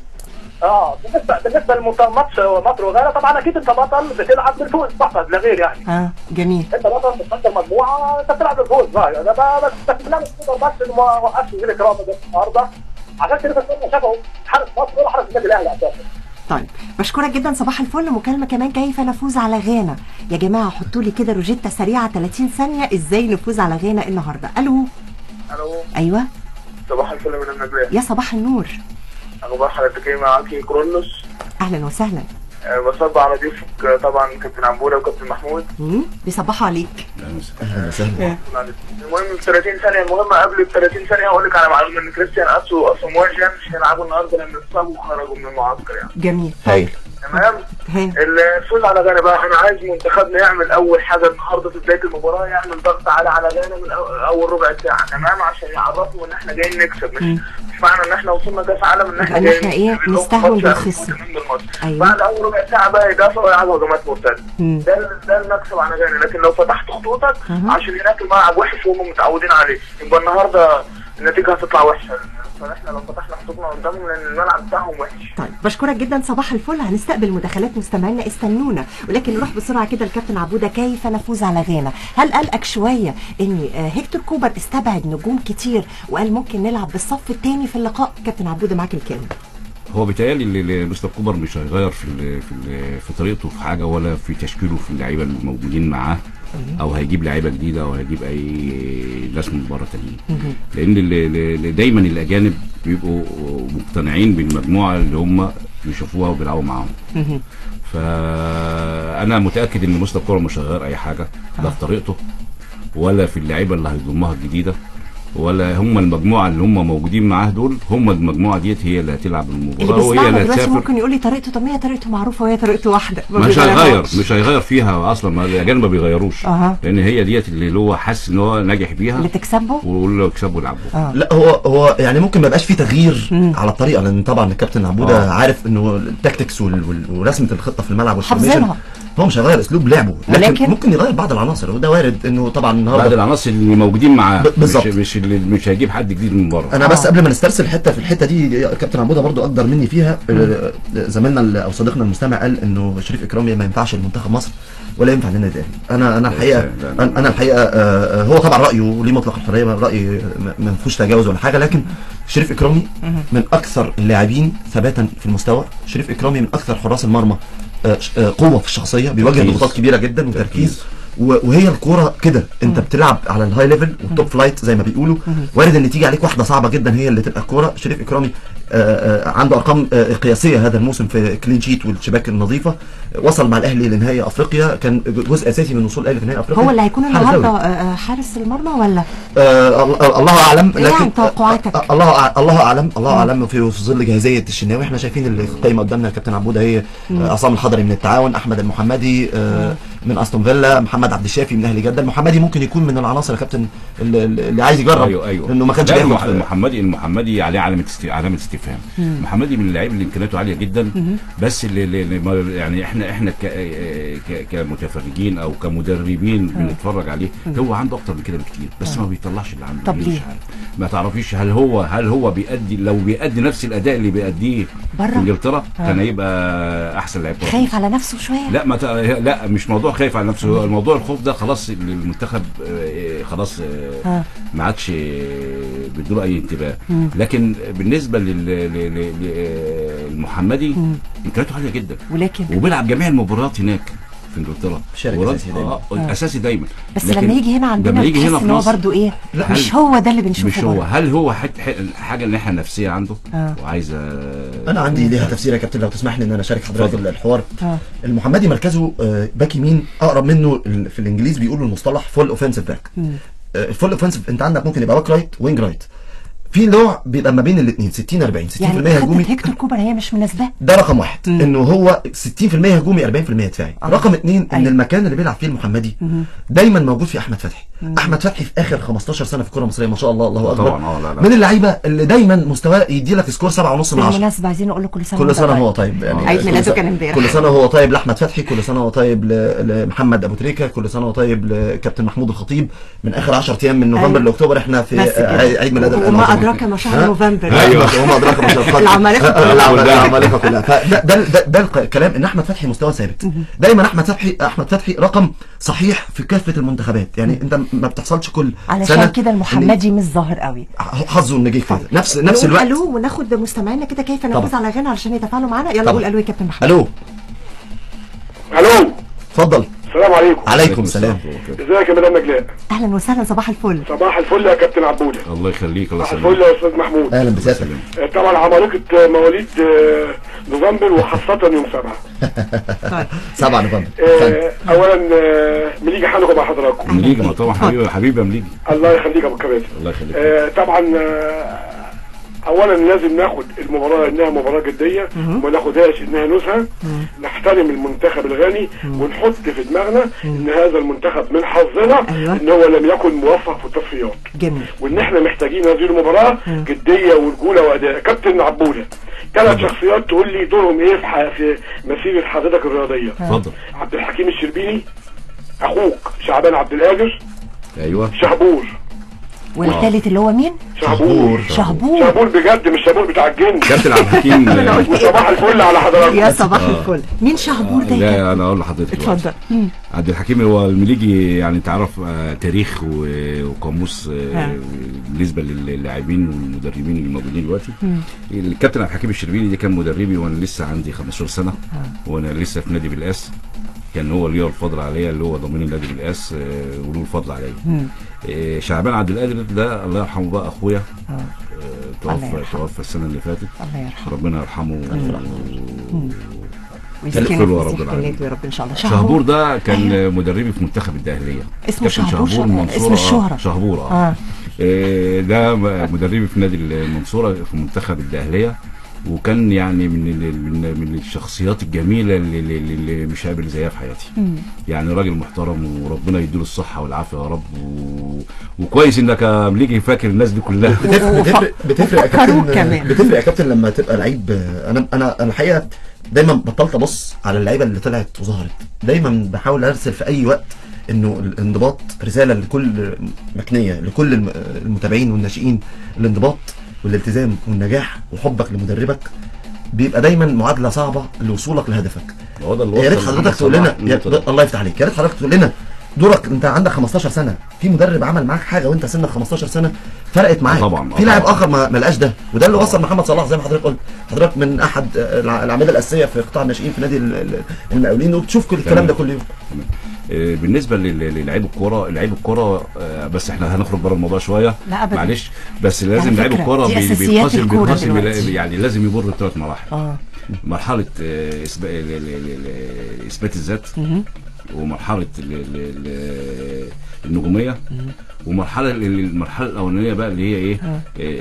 اه بالنسبه بالنسبه لماتش مصر وغانا طبعا اكيد انت بطل بتلعب بالفوز فقط لا غير يعني اه جميل انت بطل بتصدر مجموعه انت بتلعب بالفوز بقى انا بقى بس بس لا مش تقدر بس إنه ما وقفش زي الاكرام ده النهارده عشان كده بس هم شافوا حارس مصر ولا حارس النادي الاهلي اساسا طيب بشكرك جدا صباح الفل مكالمة كمان كيف نفوز على غانا يا جماعة حطوا لي كده روجيتا سريعة 30 ثانية ازاي نفوز على غانا النهاردة الو الو ايوه صباح الفل من النجاة يا صباح النور اخبار حضرتك ايه معاكي كرولوس اهلا وسهلا أه بصب على ضيوفك آه، طبعا كابتن عمبوله وكابتن محمود مم. بيصبحوا عليك اهلا وسهلا المهم في 30 ثانيه المهم قبل ال 30 ثانيه هقول لك على معلومه ان كريستيان اسو واسامويل جان مش هيلعبوا النهارده لان اتصابوا وخرجوا من المعسكر يعني جميل هايل تمام ها الفوز على غانا بقى انا عايز منتخبنا يعمل اول حاجه النهارده في بدايه المباراه يعمل ضغط على على غانا من أو- اول ربع ساعه تمام عشان يعرفوا ان احنا جايين نكسب مش مش معنى ان احنا وصلنا كاس عالم ان احنا إن جايين إحنا إيه؟ نكسب. نستهون الماتش بالخصم. هيكون بالماتش. أيوة. بعد اول ربع ساعه بقى يدافعوا ويلعبوا هجمات مرتده مم. ده ال- ده المكسب على غانا لكن لو فتحت خطوطك عشان هناك الملعب وحش وهم متعودين عليه يبقى النهارده النتيجه هتطلع وحشه فاحنا لو فتحنا خطوطنا قدامهم لان الملعب بتاعهم وحش طيب بشكرك جدا صباح الفل هنستقبل مداخلات مستمعينا استنونا ولكن نروح بسرعه كده الكابتن عبوده كيف نفوز على غانا هل قلقك شويه ان آه، هيكتور كوبر استبعد نجوم كتير وقال ممكن نلعب بالصف الثاني في اللقاء كابتن عبوده معاك الكلمه هو بيتهيألي اللي- اللي مستر كوبر مش هيغير في ال في ال في طريقته في حاجه ولا في تشكيله في اللعيبه الموجودين معاه او هيجيب لعيبه جديده او هيجيب اي ناس من بره تانيين لان اللي- اللي اللي دايما الاجانب بيبقوا مقتنعين بالمجموعه اللي هم بيشوفوها وبيلعبوا معاهم فانا متاكد ان مستر كوبر مش هيغير اي حاجه لا في طريقته ولا في اللعيبه اللي هيضمها الجديده ولا هم المجموعه اللي هم موجودين معاه دول هم المجموعه ديت هي اللي هتلعب اللي المباراه وهي بيسمعنا اللي دلوقتي هتسافر ممكن يقول لي طريقته طب ما هي طريقته معروفه وهي طريقته واحده ما مش هيغير بيغيرهاش. مش هيغير فيها اصلا ما الاجانب ما بيغيروش أها. لان هي ديت اللي هو حاسس ان هو ناجح بيها اللي تكسبه ويقول له يكسبوا يلعبوا لا هو هو يعني ممكن ما يبقاش فيه تغيير على الطريقه لان طبعا الكابتن عبوده آه. عارف انه التكتكس وال- وال- ورسمه الخطه في الملعب والفورميشن حافظينها. هو مش هيغير اسلوب لعبه لكن, ولكن- ممكن يغير بعض العناصر وده وارد انه طبعا بعد النهارده العناصر اللي موجودين معاه ب- بالظبط. مش مش اللي مش هيجيب حد جديد من بره انا بس قبل ما نسترسل حته في الحته دي كابتن عبوده برضو اقدر مني فيها آه، زميلنا ال- او صديقنا المستمع قال انه شريف اكرامي ما ينفعش لمنتخب مصر ولا ينفع للنادي الاهلي انا انا الحقيقه لا، لا. انا أنا الحقيقه آه، آه، هو طبعا رايه ليه مطلق الحريه راي ما- ما فيهوش تجاوز ولا حاجه لكن شريف اكرامي من اكثر اللاعبين ثباتا في المستوى شريف اكرامي من اكثر حراس المرمى آه، ش- آه، قوه في الشخصيه بيواجه تركيز. ضغوطات كبيره جدا وتركيز و- وهي الكوره كده انت بتلعب على الهاي ليفل والتوب فلايت زي ما بيقولوا وارد ان تيجي عليك واحده صعبه جدا هي اللي تبقى الكوره شريف اكرامي آه، آه، عنده ارقام آه، قياسيه هذا الموسم في كلين شيت والشباك النظيفه وصل مع الاهلي لنهائي افريقيا كان جزء اساسي من وصول الاهلي في نهائي افريقيا هو اللي هيكون حارس النهارده دولي. آه، آه، حارس المرمى ولا آه ال- الله اعلم إيه لكن يعني توقعاتك؟ آه الله أع- الله اعلم الله اعلم في في ظل جاهزيه الشناوي احنا شايفين اللي قايمه قدامنا الكابتن عبوده هي آه، عصام الحضري من التعاون احمد المحمدي آه من استون فيلا محمد عبد الشافي من اهلي جده المحمدي ممكن يكون من العناصر يا كابتن اللي, اللي عايز يجرب ايوه ايوه لانه ما كانش لا، بياخد المح- المحمدي المحمدي عليه علامه است... علامه استفهام المحمدي من اللعيبه اللي امكانياته عاليه جدا بس اللي, اللي اللي ما- يعني احنا احنا ك... ك... كمتفرجين او كمدربين بنتفرج عليه هو عنده اكتر من كده بكتير بس ما بيطلعش اللي عنده طب ليه ليه؟ مش عارف ما تعرفيش هل هو هل هو بيأدي لو بيأدي نفس الاداء اللي بيأديه بره؟ في انجلترا كان هيبقى احسن لعيب كرة. خايف على نفسه شويه لا ما ت... لا مش موضوع خايف على نفسه هو الموضوع الخوف ده خلاص المنتخب آه، خلاص آه، آه. ما عادش آه، بيدور اي انتباه لكن بالنسبه لل- لل- لل- للمحمدي امكانياته عاليه جدا ولكن وبيلعب جميع المباريات هناك في انجلترا شارك مباريات- أساسي دايما. آه، اساسي دايما بس لكن لما يجي هنا عندنا لما يجي هنا بتحس في ان هو مصر برضه ايه لا، مش هل- هو ده اللي بنشوفه مش هو بره. هل هو حت... ح- حاجه الناحيه النفسيه عنده آه. وعايزه انا عندي ليها تفسير يا كابتن لو تسمح لي ان انا اشارك حضرتك اتفضل. الحوار آه. المحمدي مركزه آه، باك يمين اقرب منه ال- في الانجليز بيقولوا المصطلح فول اوفensive باك الفول اوفنسيف انت عندك ممكن يبقى باك رايت وينج رايت في نوع بيبقى ما بين الاثنين 60 40 60% يعني هجومي خطه هيكتور كوبر هي مش مناسبه ده رقم واحد انه هو 60% هجومي 40% دفاعي آه. رقم اثنين ان أيوة. المكان اللي بيلعب فيه المحمدي مهم. دايما موجود فيه احمد فتحي مم. احمد فتحي في اخر 15 سنه في الكره المصريه ما شاء الله الله اكبر طبعاً، آه، لا، لا. من اللعيبه اللي دايما مستواه يدي لك سكور 7.5 من 10 بالمناسبه عايزين نقول له كل سنه كل وأنت سنه هو طيب. طيب يعني عيد كل ميلاده سنة- كان امبارح كل سنه هو طيب لاحمد فتحي كل سنه هو طيب ل- لمحمد ابو تريكه كل سنه هو طيب لكابتن محمود الخطيب من اخر 10 ايام من نوفمبر أيوة. لاكتوبر احنا في بس كده. عيد عيد ميلاد وما العظيم. أدراك ما شهر ها؟ نوفمبر. ايوه وما ادراك ما شهر العمالقة كلها. العمالقه العمالقه كلها فده ده ده, ده الكلام ان احمد فتحي مستوى ثابت دايما احمد فتحي احمد فتحي رقم صحيح في كافه المنتخبات يعني انت ما بتحصلش كل سنه علشان كده إن المحمدي مش ظاهر قوي حظه النجيح كده نفس نفس نقول الوقت الو وناخد مستمعينا كده كيف طبعا. نفوز على غنى علشان يتفاعلوا معانا يلا طبعا. قول الو يا كابتن محمد الو الو اتفضل السلام عليكم عليكم السلام ازيك يا مدام نجلاء اهلا وسهلا صباح الفل صباح الفل يا كابتن عبوده الله يخليك الله صباح يسلمك الفل يا استاذ محمود اهلا بسيادتك آه، طبعا عمالقه آه، مواليد آه، نوفمبر وخاصه يوم سبعه طيب 7 نوفمبر آه، اولا آه، مليجي حنكم مع حضراتكم مليجي ما طبعا حبيبي حبيبي يا مليجي الله يخليك يا ابو كباتن الله يخليك آه، طبعا آه، اولا لازم ناخد المباراه انها مباراه جديه وما ناخدهاش انها نزهه نحترم المنتخب الغني ونحط في دماغنا ان هذا المنتخب من حظنا أيوة. ان هو لم يكن موفق في التصفيات جميل وان احنا محتاجين هذه المباراه جديه ورجوله واداء كابتن عبوده ثلاث شخصيات تقول لي دورهم ايه في, ح- في مسيره حضرتك الرياضيه اتفضل عبد الحكيم الشربيني اخوك شعبان عبد القادر ايوه شهبور والثالث اللي هو مين شهبور شهبور شهبور بجد مش شهبور بتاع الجن كابتن عبد الحكيم أنا قلت إيه؟ وصباح الفل على حضرتك يا صباح آه. الفل مين شهبور ده يا كابتن؟ لا انا اقول لحضرتك دلوقتي. اتفضل مم. عبد الحكيم هو المليجي يعني تعرف آه، تاريخ و- وقاموس آه، ها. بالنسبه للاعبين والمدربين اللي موجودين دلوقتي مم. الكابتن عبد الحكيم الشربيني ده كان مدربي وانا لسه عندي 15 سنه وانا لسه في نادي بالقاس كان هو ليه الفضل عليا اللي هو ضمير نادي بالقاس آه، وله الفضل عليا مم. آه، شعبان عبد القادر ده الله يرحمه بقى اخويا آه. آه، الله توفى يرحمه. توفى السنه اللي فاتت الله يرحمه ربنا يرحمه ويسكنه يغفر له يا في رب سيح العالمين. جناته يا رب ان شاء الله شهبور ده كان مدربي في منتخب الداهليه اسمه كابتن شهبور شهبور ش- منصورة اسم الشهرة. آه، شهبور اه, اه آه. ده مدربي في نادي المنصوره في منتخب الداهليه وكان يعني من ال- من من الشخصيات الجميله اللي, اللي, اللي مش قابل زيها في حياتي مم. يعني راجل محترم وربنا يديله الصحه والعافيه يا رب و... وكويس انك يا مليجي فاكر الناس دي كلها بتفرق بتفرق بتفرق يا وفكروك كابتن كمان. بتفرق يا كابتن لما تبقى لعيب انا انا انا الحقيقه دايما بطلت ابص على اللعيبه اللي طلعت وظهرت دايما بحاول ارسل في اي وقت انه الانضباط رساله لكل مكنيه لكل الم- المتابعين والناشئين الانضباط والالتزام والنجاح وحبك لمدربك بيبقى دايما معادله صعبه لوصولك لهدفك هو ده اللي يا ريت وصل حضرتك محمد تقول لنا صلاح يا للنقطة دي. الله يفتح عليك يا ريت حضرتك تقول لنا دورك انت عندك 15 سنه في مدرب عمل معاك حاجه وانت سنك 15 سنه فرقت معاك طبعاً، آه في لاعب طبعاً. اخر ما ما لقاش ده وده اللي وصل محمد صلاح زي ما حضرتك قلت حضرتك من احد آه، الع- الاعمده الاساسيه في قطاع الناشئين في نادي ال- ال- المقاولين وبتشوف كل الكلام تمام. ده كل يوم تمام. آه، بالنسبه لل- للعيب الكوره لعيب الكوره آه، بس احنا هنخرج بره الموضوع شويه لا أبداً. معلش بس لازم على لعيب فكرة، الكوره دي بي- أساسيات بينقسم الكورة بينقسم دلوقتي. إلى- يعني لازم يمر بثلاث مراحل اه مرحله آه، إثبا- ال- ال- ال- ال- اثبات الذات مهم. ومرحله ال- ال- ال- النجوميه ومرحله ال- المرحله الاولانيه بقى اللي هي ايه آه.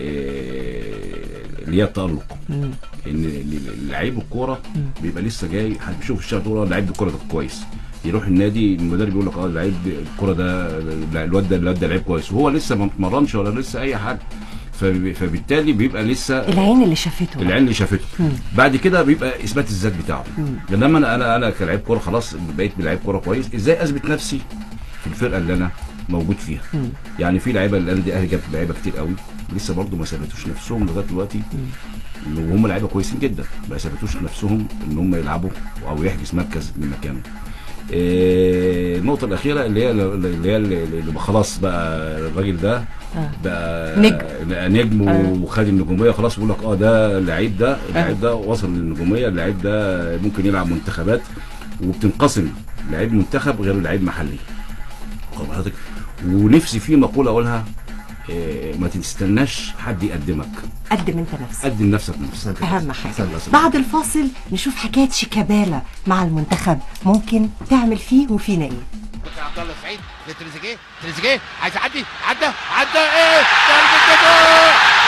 آه، اللي هي التالق مم. ان ال- لعيب الكوره بيبقى لسه جاي حد بيشوف الشارع تقول اه لعيب الكوره ده كويس يروح النادي المدرب يقول لك اه لعيب الكوره ده لا، الواد ده الواد ده لعيب كويس وهو لسه ما اتمرنش ولا لسه اي حاجه فب- فبالتالي بيبقى لسه العين اللي شافته العين اللي شافته مم. بعد كده بيبقى اثبات الذات بتاعه مم. لما انا انا انا كلاعب كوره خلاص بقيت بلعيب كوره كويس ازاي اثبت نفسي في الفرقه اللي انا موجود فيها مم. يعني في لعيبه الاهلي الاهلي جاب لعيبه كتير قوي لسه برضه ما ثبتوش نفسهم لغايه دلوقتي وهم لعيبه كويسين جدا ما ثبتوش نفسهم ان هم يلعبوا او يحجز مركز من مكانه إيه، النقطة الأخيرة اللي هي اللي هي اللي اللي خلاص بقى الراجل ده آه. بقى نجم. بقى نجم آه. وخد النجومية خلاص بيقول لك اه ده اللعيب ده اللعيب ده وصل للنجومية اللعيب ده ممكن يلعب منتخبات وبتنقسم لعيب منتخب غير لعيب محلي واخد بال حضرتك ونفسي في مقولة أقولها إيه، ما تستناش حد يقدمك قدم انت نفسك قدم نفسك نفسك اهم حاجه بعد الفاصل نشوف حكايه شيكابالا مع المنتخب ممكن تعمل فيه وفينا ايه عبد الله سعيد لتريزيجيه تريزيجيه عايز يعدي عدى عدى ايه ضربة جزاء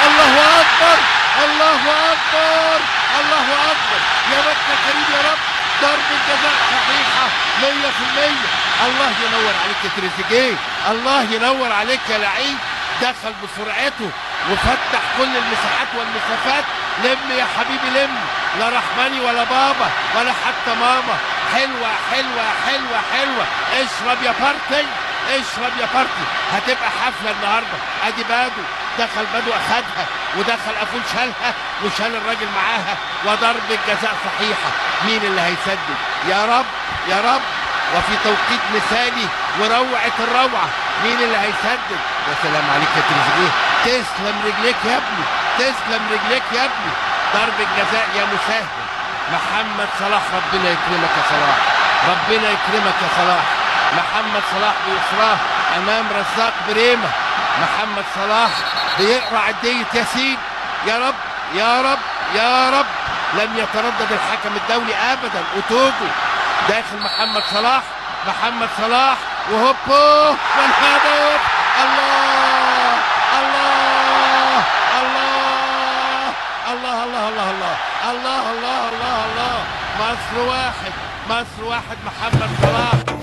الله اكبر الله اكبر الله اكبر يا مكة كريم يا رب ضربة جزاء صحيحة 100% الله ينور عليك يا تريزيجيه الله ينور عليك يا لعيب دخل بسرعته وفتح كل المساحات والمسافات لم يا حبيبي لم لا رحماني ولا بابا ولا حتى ماما حلوة حلوة حلوة حلوة اشرب يا بارتي اشرب يا بارتي هتبقى حفلة النهاردة ادي بادو دخل بادو اخدها ودخل افول شالها وشال الراجل معاها وضربة جزاء صحيحة مين اللي هيسدد يا رب يا رب وفي توقيت مثالي وروعة الروعة مين اللي هيسدد يا سلام عليك يا تريزيجيه تسلم رجليك يا ابني تسلم رجليك يا ابني ضربة جزاء يا مساهم محمد صلاح ربنا يكرمك يا صلاح ربنا يكرمك يا صلاح محمد صلاح بيسراه امام رزاق بريمة محمد صلاح بيقرا عدية ياسين يا رب يا رب يا رب لم يتردد الحكم الدولي ابدا اوتوجو داخل محمد صلاح محمد صلاح وهوبو والهدف الله الله الله الله الله الله الله الله الله الله الله مصر واحد مصر واحد محمد صلاح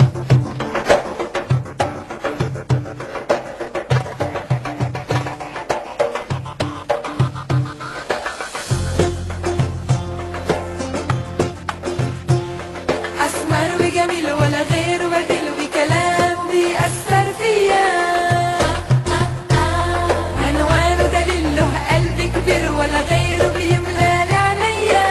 أسمر وجميل ولا غيره بدل وكلام بيأثر فيا عنوانه دليل له قلب كبير ولا غيره بيملى عينيا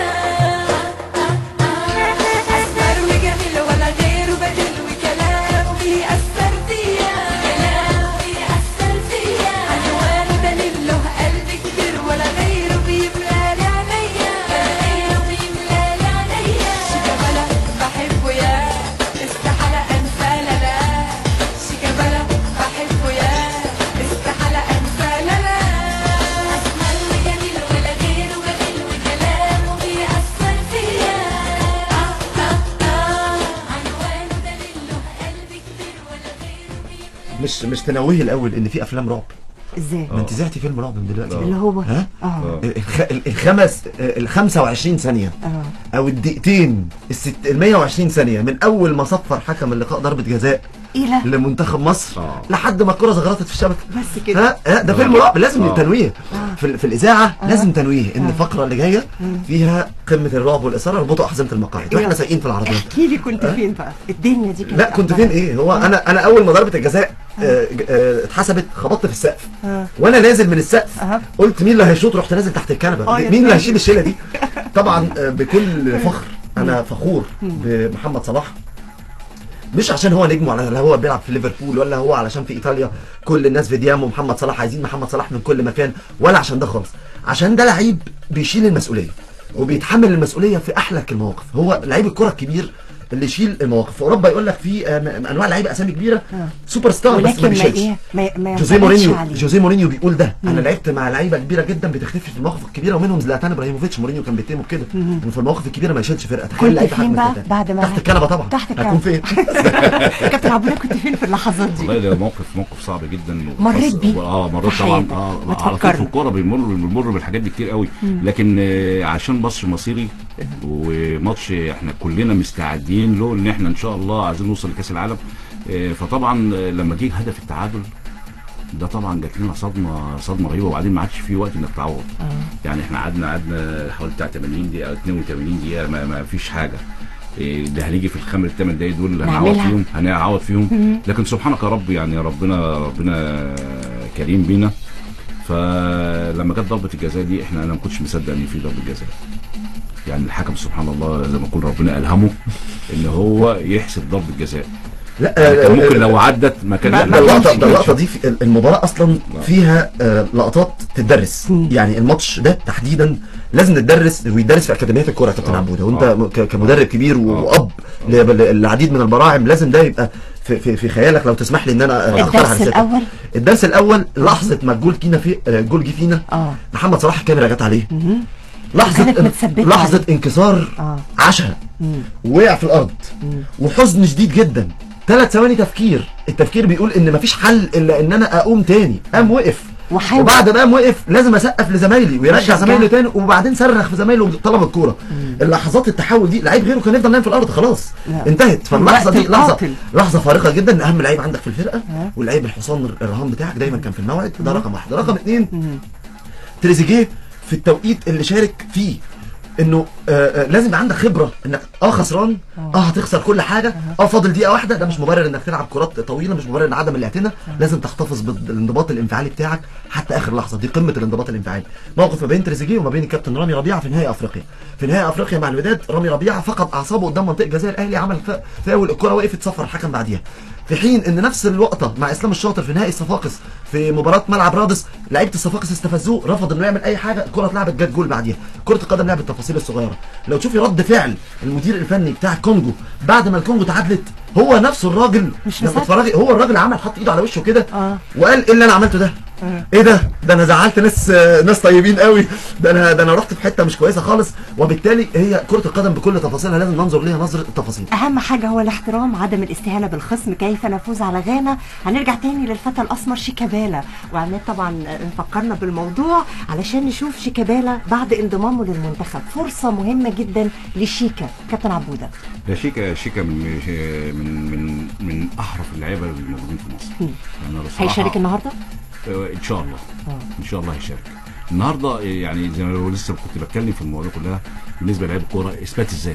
أسمر وجميل ولا غيره بدل وكلام بيأثر فيا كلام بيأثر فيا عنوانه دليل له قلب كبير ولا غيره بيملى عينيا غيره بيملى عينيا شيكابالا بحبه يا استحالة انسى لا لا شيكابالا بحبه يا استحالة انسى لا لا اسمر وجميل ولا غيره جميل وكلامه بيأثر فيا آه آه آه عنوانه دليل له قلب كبير ولا غيره مش مش تنوهي الاول ان في افلام رعب ازاي ما انت زعتي فيلم رعب من دلوقتي اللي هو ها اه الخ... الخمس ال 25 ثانيه اه او الدقيقتين الست... ال 120 ثانيه من اول ما صفر حكم اللقاء ضربه جزاء ايه لا لمنتخب مصر لحد ما الكره زغرطت في الشبكه بس كده ها ها ده فيلم آه. رعب لازم آه. تنويه آه. في, ال- في الاذاعه آه. لازم تنويه ان آه. الفقره اللي جايه فيها قمه الرعب والاثاره اربطوا احزمه المقاعد واحنا سايقين في العربيه احكي لي كنت فين بقى الدنيا دي كانت لا كنت فين ايه هو انا انا اول ما ضربه الجزاء آه، ج- آه، اتحسبت خبطت في السقف آه. وانا نازل من السقف قلت مين اللي هيشوط رحت نازل تحت آه الكنبه يا مين اللي سلام. هيشيل الشيله دي طبعا آه، بكل فخر انا فخور بمحمد صلاح مش عشان هو نجم ولا هو بيلعب في ليفربول ولا هو علشان في ايطاليا كل الناس في ديامو محمد صلاح عايزين محمد صلاح من كل مكان ولا عشان ده خالص عشان ده لعيب بيشيل المسؤوليه وبيتحمل المسؤوليه في احلك المواقف هو لعيب الكره الكبير اللي يشيل المواقف في اوروبا يقول لك في آه، م- انواع لعيبه اسامي كبيره سوبر ستار بس ولكن ما ما بيشيلش ايه ما ما جوزيه ينطبقش مورينيو عليه. جوزيه مورينيو بيقول ده انا مم. لعبت مع لعيبه كبيره جدا بتختفي في المواقف الكبيره ومنهم زلاتان ابراهيموفيتش مورينيو كان بيتهمه بكده مم. انه في المواقف الكبيره ما يشيلش فرقه تخيل كنت لعيب فين حجم بقى زلاتان. بعد ما تحت الكنبه طبعا تحت هكون فين كابتن عبد الله كنت فين في اللحظات دي والله ده موقف موقف صعب جدا مريت وخاص- بيه اه مريت في طبعا حياتك. اه ما على طول في تفكرني. الكوره بيمر بنمر بالحاجات دي كتير قوي مم. لكن آه عشان ماتش مصيري وماتش احنا كلنا مستعدين له ان احنا ان شاء الله عايزين نوصل لكاس العالم آه فطبعا آه، لما جه هدف التعادل ده طبعا جات لنا صدمه صدمه رهيبه وبعدين ما عادش في وقت انك تعوض يعني احنا قعدنا قعدنا حوالي بتاع 80 دقيقه 82 دقيقه ما, ما فيش حاجه إيه ده هنيجي في الخمس الثمان دقايق دول اللي هنعوض نعملها. فيهم هنعوض فيهم مم. لكن سبحانك يا رب يعني ربنا ربنا كريم بينا فلما جت ضربه الجزاء دي احنا انا ما كنتش مصدق ان في ضربه جزاء يعني الحكم سبحان الله زي ما يكون ربنا الهمه ان هو يحسب ضربه جزاء لا يعني كان آه، ممكن آه، لو عدت ما كان ده اللقطه ده اللقطه دي في المباراه اصلا فيها آه، لقطات تدرس يعني الماتش ده تحديدا لازم تدرس ويدرس في اكاديميه الكوره يا كابتن عبوده وانت م- ك- كمدرب كبير واب ل- للعديد من البراعم لازم ده يبقى في, في, في خيالك لو تسمح لي ان انا آه، اختار الدرس حدثات. الاول الدرس الاول لحظه ما الجول فينا في آه، الجول جه فينا اه محمد صلاح الكاميرا جت عليه كانت لحظه متثبتة لحظه عليه. انكسار اه عشاء مم. وقع في الارض مم. وحزن شديد جدا ثلاث ثواني تفكير التفكير بيقول ان مفيش حل الا ان انا اقوم تاني قام وقف وحاول. وبعد بقى وقف لازم اسقف لزمايلي ويرجع وشجع. زمايله تاني وبعدين صرخ في زمايله وطلب الكوره اللحظات التحول دي لعيب غيره كان يفضل نايم في الارض خلاص لا. انتهت فاللحظه الوقت دي لحظه القاتل. لحظه فارقه جدا ان اهم لعيب عندك في الفرقه واللعيب الحصان الرهان بتاعك دايما كان في الموعد ده رقم واحد رقم اثنين تريزيجيه في التوقيت اللي شارك فيه انه آه آه لازم يبقى عندك خبره انك اه خسران اه هتخسر كل حاجه اه فاضل دقيقه واحده ده مش مبرر انك تلعب كرات طويله مش مبرر ان عدم الاعتناء لازم تحتفظ بالانضباط الانفعالي بتاعك حتى اخر لحظه دي قمه الانضباط الانفعالي موقف ما بين تريزيجيه وما بين الكابتن رامي ربيعه في نهائي افريقيا في نهائي افريقيا مع الوداد رامي ربيعه فقد اعصابه قدام منطقه جزاء الاهلي عمل فا- فاول الكره وقفت صفر الحكم بعديها في حين ان نفس اللقطه مع اسلام الشاطر في نهائي الصفاقس في مباراه ملعب رادس لعيبه الصفاقس استفزوه رفض انه يعمل اي حاجه الكره اتلعبت جت جول بعديها كره القدم لعبه التفاصيل الصغيره لو تشوفي رد فعل المدير الفني بتاع الكونجو بعد ما الكونجو تعادلت هو نفسه الراجل مش لما مصدق. اتفرجي هو الراجل عمل حط ايده على وشه كده اه وقال ايه اللي انا عملته ده ايه ده ده انا زعلت ناس ناس طيبين قوي ده انا ده انا رحت في حته مش كويسه خالص وبالتالي هي كره القدم بكل تفاصيلها لازم ننظر ليها نظره التفاصيل اهم حاجه هو الاحترام عدم الاستهانه بالخصم كيف نفوز على غانا هنرجع تاني للفتى الاسمر شيكابالا وعماد طبعا فكرنا بالموضوع علشان نشوف شيكابالا بعد انضمامه للمنتخب فرصه مهمه جدا لشيكا كابتن عبوده ده شيكا شيكا من من من من احرف اللعيبه الموجودين في مصر مم. يعني أنا بصراحة- هيشارك النهارده آه، ان شاء الله اه ان شاء الله هيشارك النهارده آه، يعني زي ما لسه كنت بتكلم في المواضيع كلها بالنسبه لعيب الكوره اثبات الذات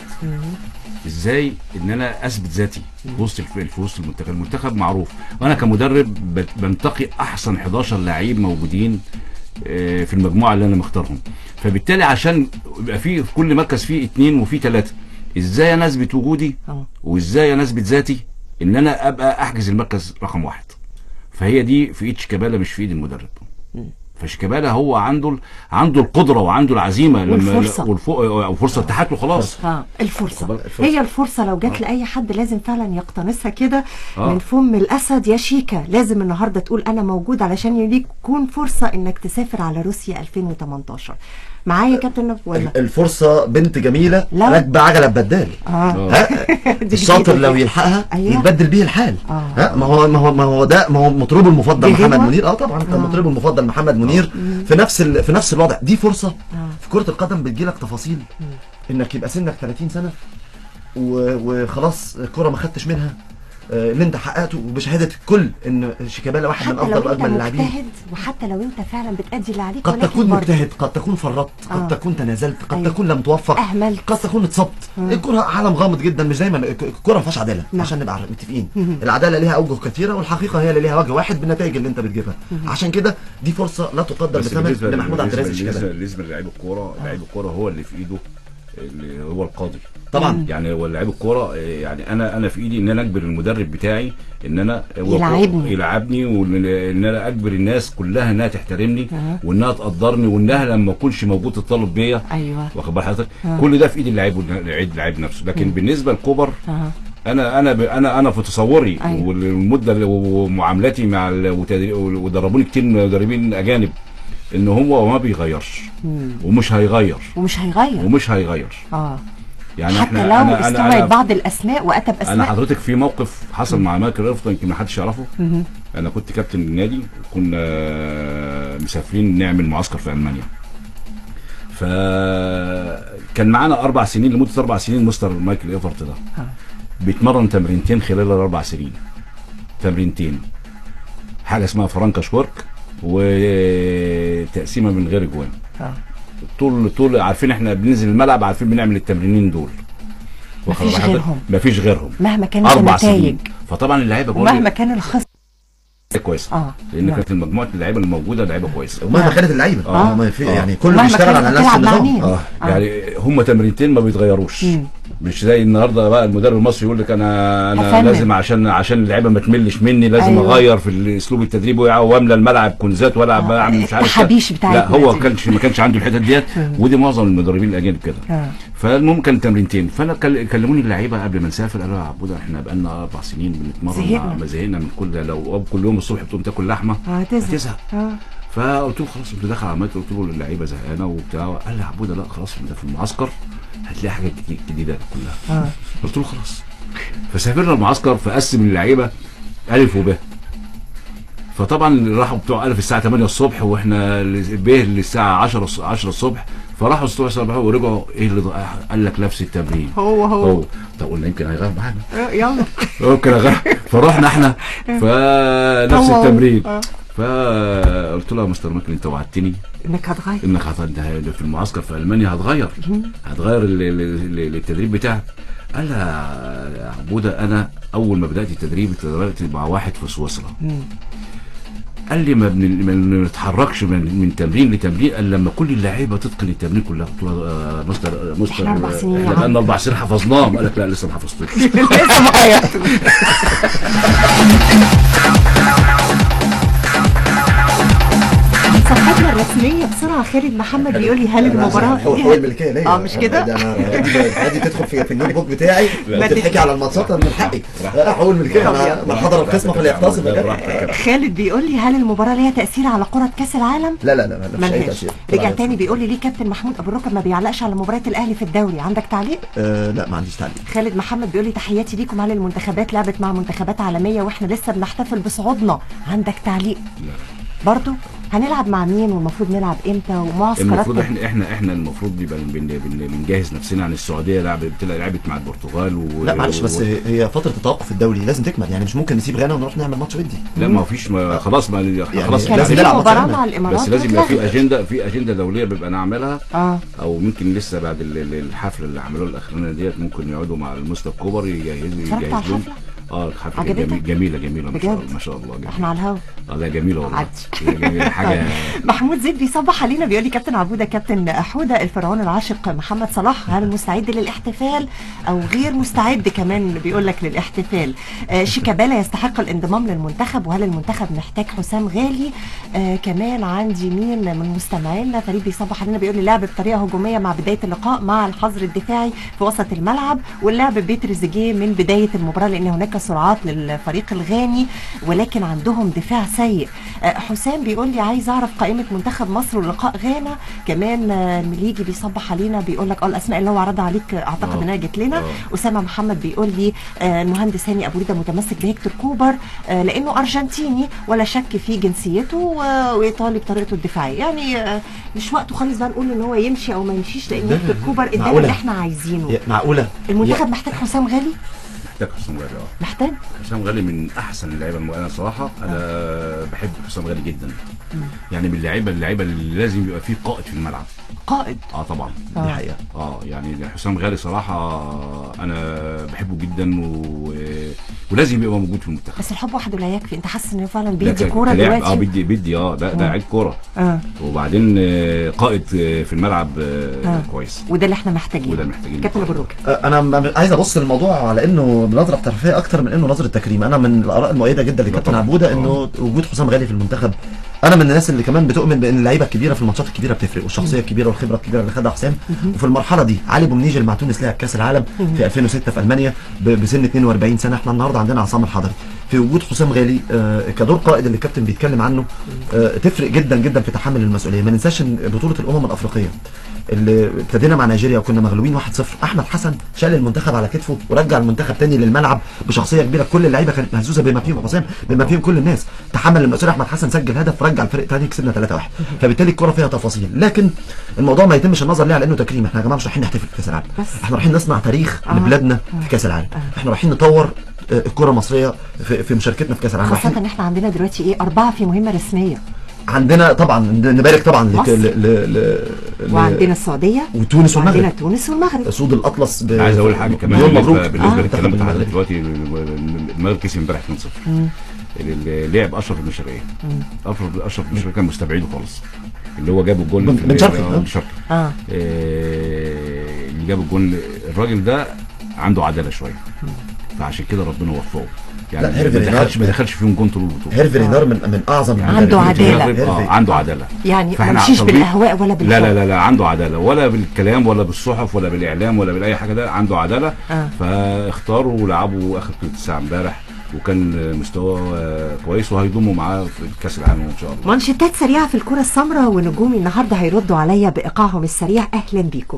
ازاي ان انا اثبت ذاتي في وسط الف- في وسط المنتخب المنتخب معروف وانا كمدرب بت- بنتقي احسن 11 لعيب موجودين آه، في المجموعه اللي انا مختارهم فبالتالي عشان يبقى في في كل مركز فيه اتنين وفيه ثلاثه ازاي انا اثبت وجودي اه وازاي انا اثبت ذاتي ان انا ابقى احجز المركز رقم واحد فهي دي في ايد شيكابالا مش في ايد المدرب فشيكابالا هو عنده ال- عنده القدره وعنده العزيمه والفرصة. والفو- وفرصه اتاحت له خلاص اه الفرصه الفرصة. هي الفرصه لو جت لاي حد لازم فعلا يقتنصها كده آه. من فم الاسد يا شيكا لازم النهارده تقول انا موجود علشان يليك يكون فرصه انك تسافر على روسيا 2018 معايا يا كابتن نب ولا الفرصه بنت جميله لا. راكبه عجله بدال اه ها دي الشاطر جديدة لو دي. يلحقها أيوة. يتبدل بيه الحال آه. ها ما هو ما هو ما هو ده ما هو مطربه المفضل دي محمد غنوة؟ منير اه طبعا كان مطربه المفضل محمد منير في نفس ال... في نفس الوضع دي فرصه في كره القدم بتجيلك تفاصيل انك يبقى سنك 30 سنه و... وخلاص الكره ما خدتش منها آه، اللي انت حققته وبشهاده الكل ان شيكابالا واحد من حتى لو افضل انت واجمل اللاعبين مجتهد وحتى لو انت فعلا بتأدي اللي عليك قد ولكن تكون برضه مجتهد قد تكون فرطت قد آه. تكون تنازلت قد أيوة. تكون لم توفق أهملت. قد تكون اتصبت الكره عالم غامض جدا مش دايما الكره ما فيهاش عداله نعم. عشان نبقى متفقين العداله ليها اوجه كثيره والحقيقه هي اللي ليها وجه واحد بالنتائج اللي انت بتجيبها عشان كده دي فرصه لا تقدر بس بثمن بالنسبه لمحمود عبد بالنسبه الرازق بالنسبه شيكابالا بالنسبه للاعيب الكوره لعيب الكوره هو اللي في ايده اللي هو القاضي طبعا. يعني هو لعيب الكوره آه، يعني انا انا في ايدي ان انا اجبر المدرب بتاعي ان انا هو يلعبني. يلعبني وان إن انا اجبر الناس كلها انها تحترمني أها. وانها تقدرني وانها لما اكونش موجود تطالب بيا ايوه واخد بال حضرتك أه. كل ده في ايد اللعيب واللعيب اللعيب نفسه لكن بالنسبه لكوبر اه انا انا ب- انا انا في تصوري أيوة. والمده اللي- ومعاملتي مع ال- وتدري- ودربوني كتير مدربين اجانب ان هو ما بيغيرش ومش هيغير ومش هيغير ومش هيغير اه يعني حتى احنا لو انا انا استوعب انا, بعض الاسماء واتى أنا باسماء حضرتك في موقف حصل مع مايكل ايرفتون يمكن ما حدش يعرفه مهم. انا كنت كابتن النادي كنا مسافرين نعمل معسكر في المانيا فكان معانا اربع سنين لمده اربع سنين مستر مايكل ايفرت ده آه. بيتمرن تمرينتين خلال الاربع سنين تمرينتين حاجه اسمها فرانكا شورك وتقسيمه من غير اجوان آه. طول طول عارفين احنا بننزل الملعب عارفين بنعمل التمرينين دول واخد مفيش بال حضرتك؟ غيرهم. مفيش غيرهم مهما كانت اربع النتائج سنين فطبعا اللعيبه جوه ومهما كان الخصم كويسه اه لان نعم. كانت مجموعه اللعيبه الموجوده لعيبه كويسه ومهما كانت اللعيبه آه. آه. ما في آه. يعني كله ومهما بيشتغل كانت على نفس بتلعب مع النظام مين. اه آه. يعني هم تمرينتين ما بيتغيروش مم. مش زي النهارده بقى المدرب المصري يقول لك انا انا هفنن. لازم عشان عشان اللعيبه ما تملش مني لازم أيوة. أيوة. اغير في اسلوب التدريب ويع- واملى الملعب كنزات والعب آه. اعمل مش عارف التحابيش كده. بتاعتنا لا هو دي. كانش ما كانش عنده الحتت ديت ودي معظم المدربين الاجانب كده آه. فالمهم كان تمرينتين فانا كل- كلموني اللعيبه قبل ما نسافر قالوا يا عبوده احنا بقالنا اربع سنين بنتمرن زهقنا. مع- ما زهقنا من كل لو كل يوم الصبح بتقوم تاكل لحمه هتزهق هتزهق اه فقلت له خلاص انت داخل على المايك قلت له اللعيبه زهقانه وبتاع قال لي يا عبوده لا خلاص انت في المعسكر هتلاقي حاجات كتير جديده كلها اه قلت له خلاص فسافرنا المعسكر فقسم اللعيبه الف وب فطبعا اللي راحوا بتوع قال في الساعه 8 الصبح واحنا ال- به للساعه 10 الص- 10 الصبح فراحوا الصبح صباحوا ورجعوا ايه اللي ض- قال لك نفس التمرين هو هو طب قلنا يمكن هيغير معانا آه، يلا ممكن اغير فروحنا احنا فنفس هو- التمرين آه. فقلت له يا مستر ماكل انت وعدتني انك هتغير انك هت- في المعسكر في المانيا هتغير هتغير ال- ال- ال- التدريب بتاعك قال لي يا عبوده انا اول ما بدات التدريب اتدربت مع واحد في سويسرا قال لي ما بن- ما بنتحركش من, من تمرين لتمرين الا لما كل اللعيبه تتقن التمرين كلها قلت له آه، مستر آه، مستر إحنا أربع آه، سنين يا احنا عم. بقالنا اربع سنين حفظناهم قال لك لا لسه ما حفظتوش لسه ما غيرتوش صفحتنا الرسمية بسرعة خالد محمد بيقول لي هل المباراة هو هو الملكيه ليا اه مش كده؟ ده انا عادي تدخل في في النوت بوك بتاعي لا. تضحكي على الماتشات أنا من حقي لا حقوق الملكيه انا من حضر القسم فليقتصم خالد بيقول لي هل المباراة ليها تأثير على كرة كأس العالم؟ لا لا لا لا مفيش اي ملهاش تاثير رجع تاني بيقول لي ليه كابتن محمود ابو الركب ما بيعلقش على مباريات الاهلي في الدوري عندك تعليق آه لا ما عنديش تعليق خالد محمد بيقول لي تحياتي ليكم هل المنتخبات لعبت مع منتخبات عالميه واحنا لسه بنحتفل بصعودنا عندك تعليق برضو هنلعب مع مين والمفروض نلعب امتى المفروض ومعسكراتنا احنا احنا احنا المفروض بيبقى بن- بن- بنجهز نفسنا عن السعوديه لعبت بتلعب لعبت مع البرتغال و لا معلش بس و- هي فتره التوقف الدولي لازم تكمل يعني مش ممكن نسيب غانا ونروح نعمل ماتش ودي لا ما فيش ما خلاص ما يعني خلاص كان لازم في نلعب مباراه ماتش مع الامارات بس لازم يبقى في واتلغت. اجنده في اجنده دوليه بيبقى نعملها اه او ممكن لسه بعد ال- ال- الحفله اللي عملوها الاخرانيه ديت ممكن يقعدوا مع المستر كوبر يجهزوا اتفرجت على يجهز لهم الحفلة؟ اه الحفله عجبتك؟ جميله جميله جميله ما شاء بجد؟ الله ما شاء الله جميله احنا على الهوا اه لا جميله والله عدي. هي جميله حاجه محمود زيد بيصبح علينا بيقول لي كابتن عبوده كابتن حوده الفرعون العاشق محمد صلاح هل مستعد للاحتفال او غير مستعد كمان بيقول لك للاحتفال آه شيكابالا يستحق الانضمام للمنتخب وهل المنتخب محتاج حسام غالي آه كمان عندي مين من مستمعينا فريد بيصبح علينا بيقول لي لعب بطريقه هجوميه مع بدايه اللقاء مع الحظر الدفاعي في وسط الملعب واللعب بتريزيجيه من بدايه المباراه لان هناك سرعات للفريق الغاني ولكن عندهم دفاع سيء آه، حسام بيقول لي عايز اعرف قائمه منتخب مصر ولقاء غانا كمان آه، مليجي بيصبح علينا بيقول لك اه الاسماء اللي هو عرضها عليك آه، اعتقد آه. انها جت لنا آه. اسامه محمد بيقول لي آه، المهندس هاني ابو ريده متمسك بهيكتور كوبر آه، لانه ارجنتيني ولا شك في جنسيته و- وايطالي بطريقته الدفاعيه يعني آه، مش وقته خالص بقى نقول ان هو يمشي او ما يمشيش لان لا، هيكتور كوبر ادانا معقولة؟ اللي احنا عايزينه يا- معقوله المنتخب محتاج حسام غالي محتاج حسام غالي اه محتاج حسام غالي من احسن اللعيبه الم- انا صراحه انا بحب حسام غالي جدا يعني من اللعيبه اللعيبه اللي لازم يبقى فيه قائد في الملعب قائد اه طبعا آه. دي حقيقه اه يعني حسام غالي صراحه انا بحبه جدا و... ولازم يبقى موجود في المنتخب بس الحب وحده لا يكفي انت حاسس ان فعلا ده بيدي ك- كوره كلاعب- اه دلوقتي بيدي بيدي اه ده ده آه. لعيب كوره اه وبعدين آه، قائد آه، في الملعب آه، آه. كويس وده اللي احنا محتاجينه وده محتاجين كابتن ابو الركب آه، انا م- عايز ابص للموضوع على انه بنظره احترافيه اكتر من انه نظره تكريم انا من الاراء المؤيده جدا لكابتن طبعاً. عبوده آه. انه وجود حسام غالي في المنتخب انا من الناس اللي كمان بتؤمن بان اللعيبه الكبيره في الماتشات الكبيره بتفرق والشخصيه الكبيره والخبره الكبيره اللي خدها حسام وفي المرحله دي علي بومنيجل مع تونس لعب كاس العالم في 2006 في المانيا ب- بسن 42 سنه احنا النهارده عندنا عصام الحضري في وجود حسام غالي آه، كدور قائد اللي الكابتن بيتكلم عنه آه، تفرق جدا جدا في تحمل المسؤوليه ما ننساش ان بطوله الامم الافريقيه اللي ابتدينا مع نيجيريا وكنا مغلوبين 1-0 احمد حسن شال المنتخب على كتفه ورجع المنتخب تاني للملعب بشخصيه كبيره كل اللعيبه كانت مهزوزه بما فيهم حسام بما فيهم كل الناس تحمل المسؤوليه احمد حسن سجل هدف رجع الفريق تاني كسبنا 3-1 فبالتالي الكره فيها تفاصيل لكن الموضوع ما يتمش النظر ليه على انه تكريم احنا يا جماعه مش رايحين نحتفل في كاس العالم بس. احنا رايحين نصنع تاريخ آه. لبلادنا في كاس العالم احنا رايحين نطور آه، الكره المصريه في, في مشاركتنا في كاس العالم خاصة رايحين ان احنا عندنا دلوقتي ايه أربعة في مهمة رسمية عندنا طبعا نبارك طبعا لك- مصر. ل- ل- ل- ل- وعندنا السعودية وتونس وعندنا والمغرب تونس والمغرب سود الاطلس ب... عايز اقول حاجه كمان مليون بالنسبه مبروك بالنسبه آه. للكلام بتاع المغرب. دلوقتي المغرب كسب امبارح 2-0 اللي لعب اشرف بن شرقيه اشرف اشرف بن شرقيه كان مستبعده خالص اللي هو جاب الجول بن- في- بن شرقي، آه، آه. بن شرقي اه آه، اللي جاب الجول الراجل ده عنده عداله شويه فعشان كده ربنا وفقه يعني لا، ما هيرفي دخلش رينار- ما دخلش فيهم جون طول البطوله هيرفي رينار من من اعظم عنده المدربين في عدالة. المغرب. اه هيرفي. عنده عداله يعني ما فإحنا مشيش طالبين- بالأهواء ولا بالحب لا لا لا لا عنده عداله ولا بالكلام ولا بالصحف ولا بالاعلام ولا باي حاجه ده عنده عداله آه. فاختاروا ولعبوا اخر ثلث ساعه امبارح وكان مستواه آه، كويس وهيضموا معاه في كاس العالم ان شاء الله منشطات سريعة في الكرة السمراء ونجومي النهاردة هيردوا عليا بإيقاعهم السريع أهلا بيكم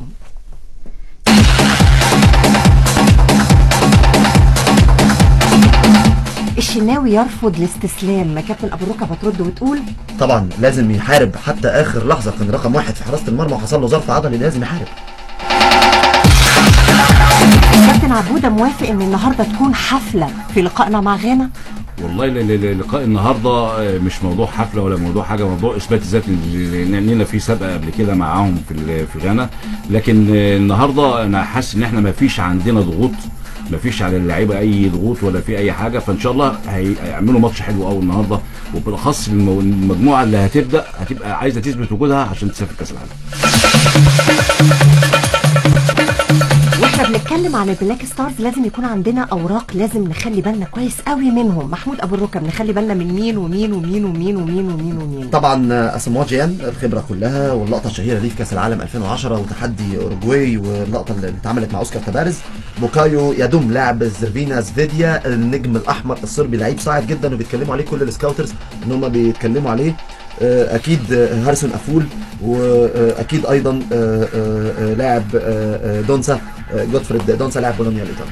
الشناوي يرفض الاستسلام كابتن ابو ركب هترد وتقول طبعا لازم يحارب حتى اخر لحظه كان رقم واحد في حراسه المرمى وحصل له ظرف عضلي لازم يحارب كابتن عبوده موافق ان النهارده تكون حفله في لقائنا مع غانا والله ل- ل- لقاء النهارده آه، مش موضوع حفله ولا موضوع حاجه موضوع اثبات الذات لان لنا في سابقه قبل كده معاهم في ال- في غانا لكن آه، النهارده انا حاسس ان احنا ما فيش عندنا ضغوط ما فيش على اللعيبه اي ضغوط ولا في اي حاجه فان شاء الله هي- هيعملوا ماتش حلو قوي النهارده وبالاخص المو- المجموعه اللي هتبدا هتبقى عايزه تثبت وجودها عشان تسافر كاس العالم واحنا بنتكلم عن البلاك ستارز لازم يكون عندنا اوراق لازم نخلي بالنا كويس قوي منهم محمود ابو الركب نخلي بالنا من مين ومين ومين ومين ومين ومين ومين طبعا اسموا جيان الخبره كلها واللقطه الشهيره دي في كاس العالم 2010 وتحدي اوروجواي واللقطه اللي اتعملت مع اوسكار تبارز بوكايو يدوم لاعب زرفينا سفيديا النجم الاحمر الصربي لعيب صاعد جدا وبيتكلموا عليه كل السكاوترز ان هم بيتكلموا عليه آه، اكيد آه، هاريسون افول واكيد ايضا آه، آه، آه، لاعب آه، آه، دونسا آه، جوتفريد دونسا لاعب بولونيا الايطالي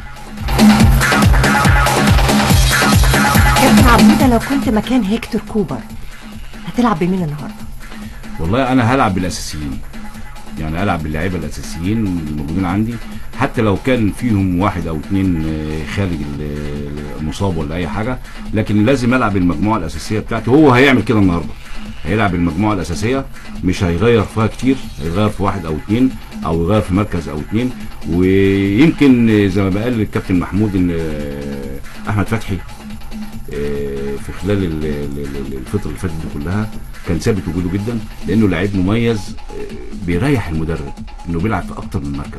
كابتن عبوده لو كنت مكان هيكتور كوبر هتلعب بمين النهارده والله انا هلعب بالاساسيين يعني العب باللعيبه الاساسيين الموجودين عندي حتى لو كان فيهم واحد او اتنين آه، خارج ال- المصاب ولا اي حاجه لكن لازم العب المجموعه الاساسيه بتاعتي هو هيعمل كده النهارده هيلعب المجموعه الاساسيه مش هيغير فيها كتير هيغير في واحد او اتنين او يغير في مركز او اتنين ويمكن آه، زي ما قال الكابتن محمود ان آه، احمد فتحي آه، في خلال ال- ال- ال- الفتره اللي فاتت دي كلها كان ثابت وجوده جدا لانه لعيب مميز آه، بيريح المدرب انه بيلعب في اكتر من مركز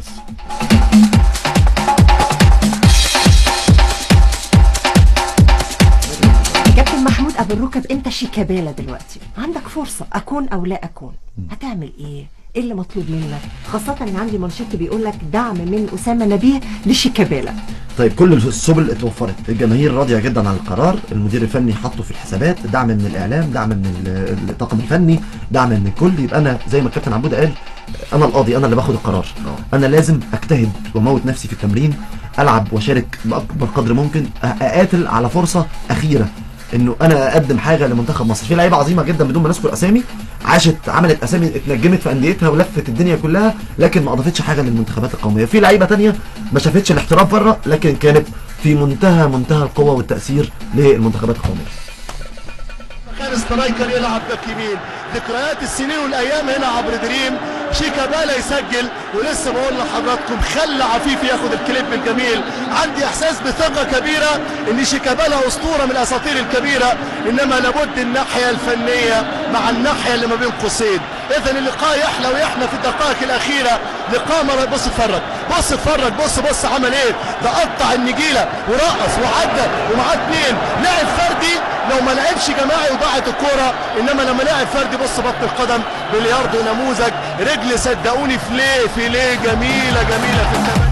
كابتن محمود ابو الركب انت شيكابالا دلوقتي عندك فرصه اكون او لا اكون هتعمل ايه ايه اللي مطلوب منك خاصه ان عندي منشط بيقول لك دعم من اسامه نبيه لشيكابالا طيب كل السبل اتوفرت الجماهير راضيه جدا عن القرار المدير الفني حطه في الحسابات دعم من الاعلام دعم من ال- الطاقم الفني دعم من الكل يبقى انا زي ما الكابتن عبود قال انا القاضي انا اللي باخد القرار انا لازم اجتهد واموت نفسي في التمرين العب واشارك باكبر قدر ممكن أ- اقاتل على فرصه اخيره انه انا اقدم حاجه لمنتخب مصر في لعيبه عظيمه جدا بدون ما نذكر اسامي عاشت عملت اسامي اتنجمت في انديتها ولفت الدنيا كلها لكن ما اضافتش حاجه للمنتخبات القوميه في لعيبه تانية ما شافتش الاحتراف بره لكن كانت في منتهى منتهى القوه والتاثير للمنتخبات القوميه كان سترايكر يلعب باك يمين ذكريات السنين والايام هنا عبر دريم شيكابالا يسجل ولسه بقول لحضراتكم خلى عفيف ياخد الكليب الجميل عندي احساس بثقه كبيره ان شيكابالا اسطوره من الاساطير الكبيره انما لابد الناحيه الفنيه مع الناحيه اللي ما بين قوسين اذا اللقاء يحلى ويحلى في الدقائق الاخيره لقاء مرة بص اتفرج بص اتفرج بص بص عمل ايه ده قطع النجيله ورقص وعدى ومعاه اتنين لعب فردي لو ما لعبش جماعي وضاعت الكوره انما لما لعب فردي بص بط القدم بلياردو نموذج رجل صدقوني فيليه فيليه جميله جميله في الزمان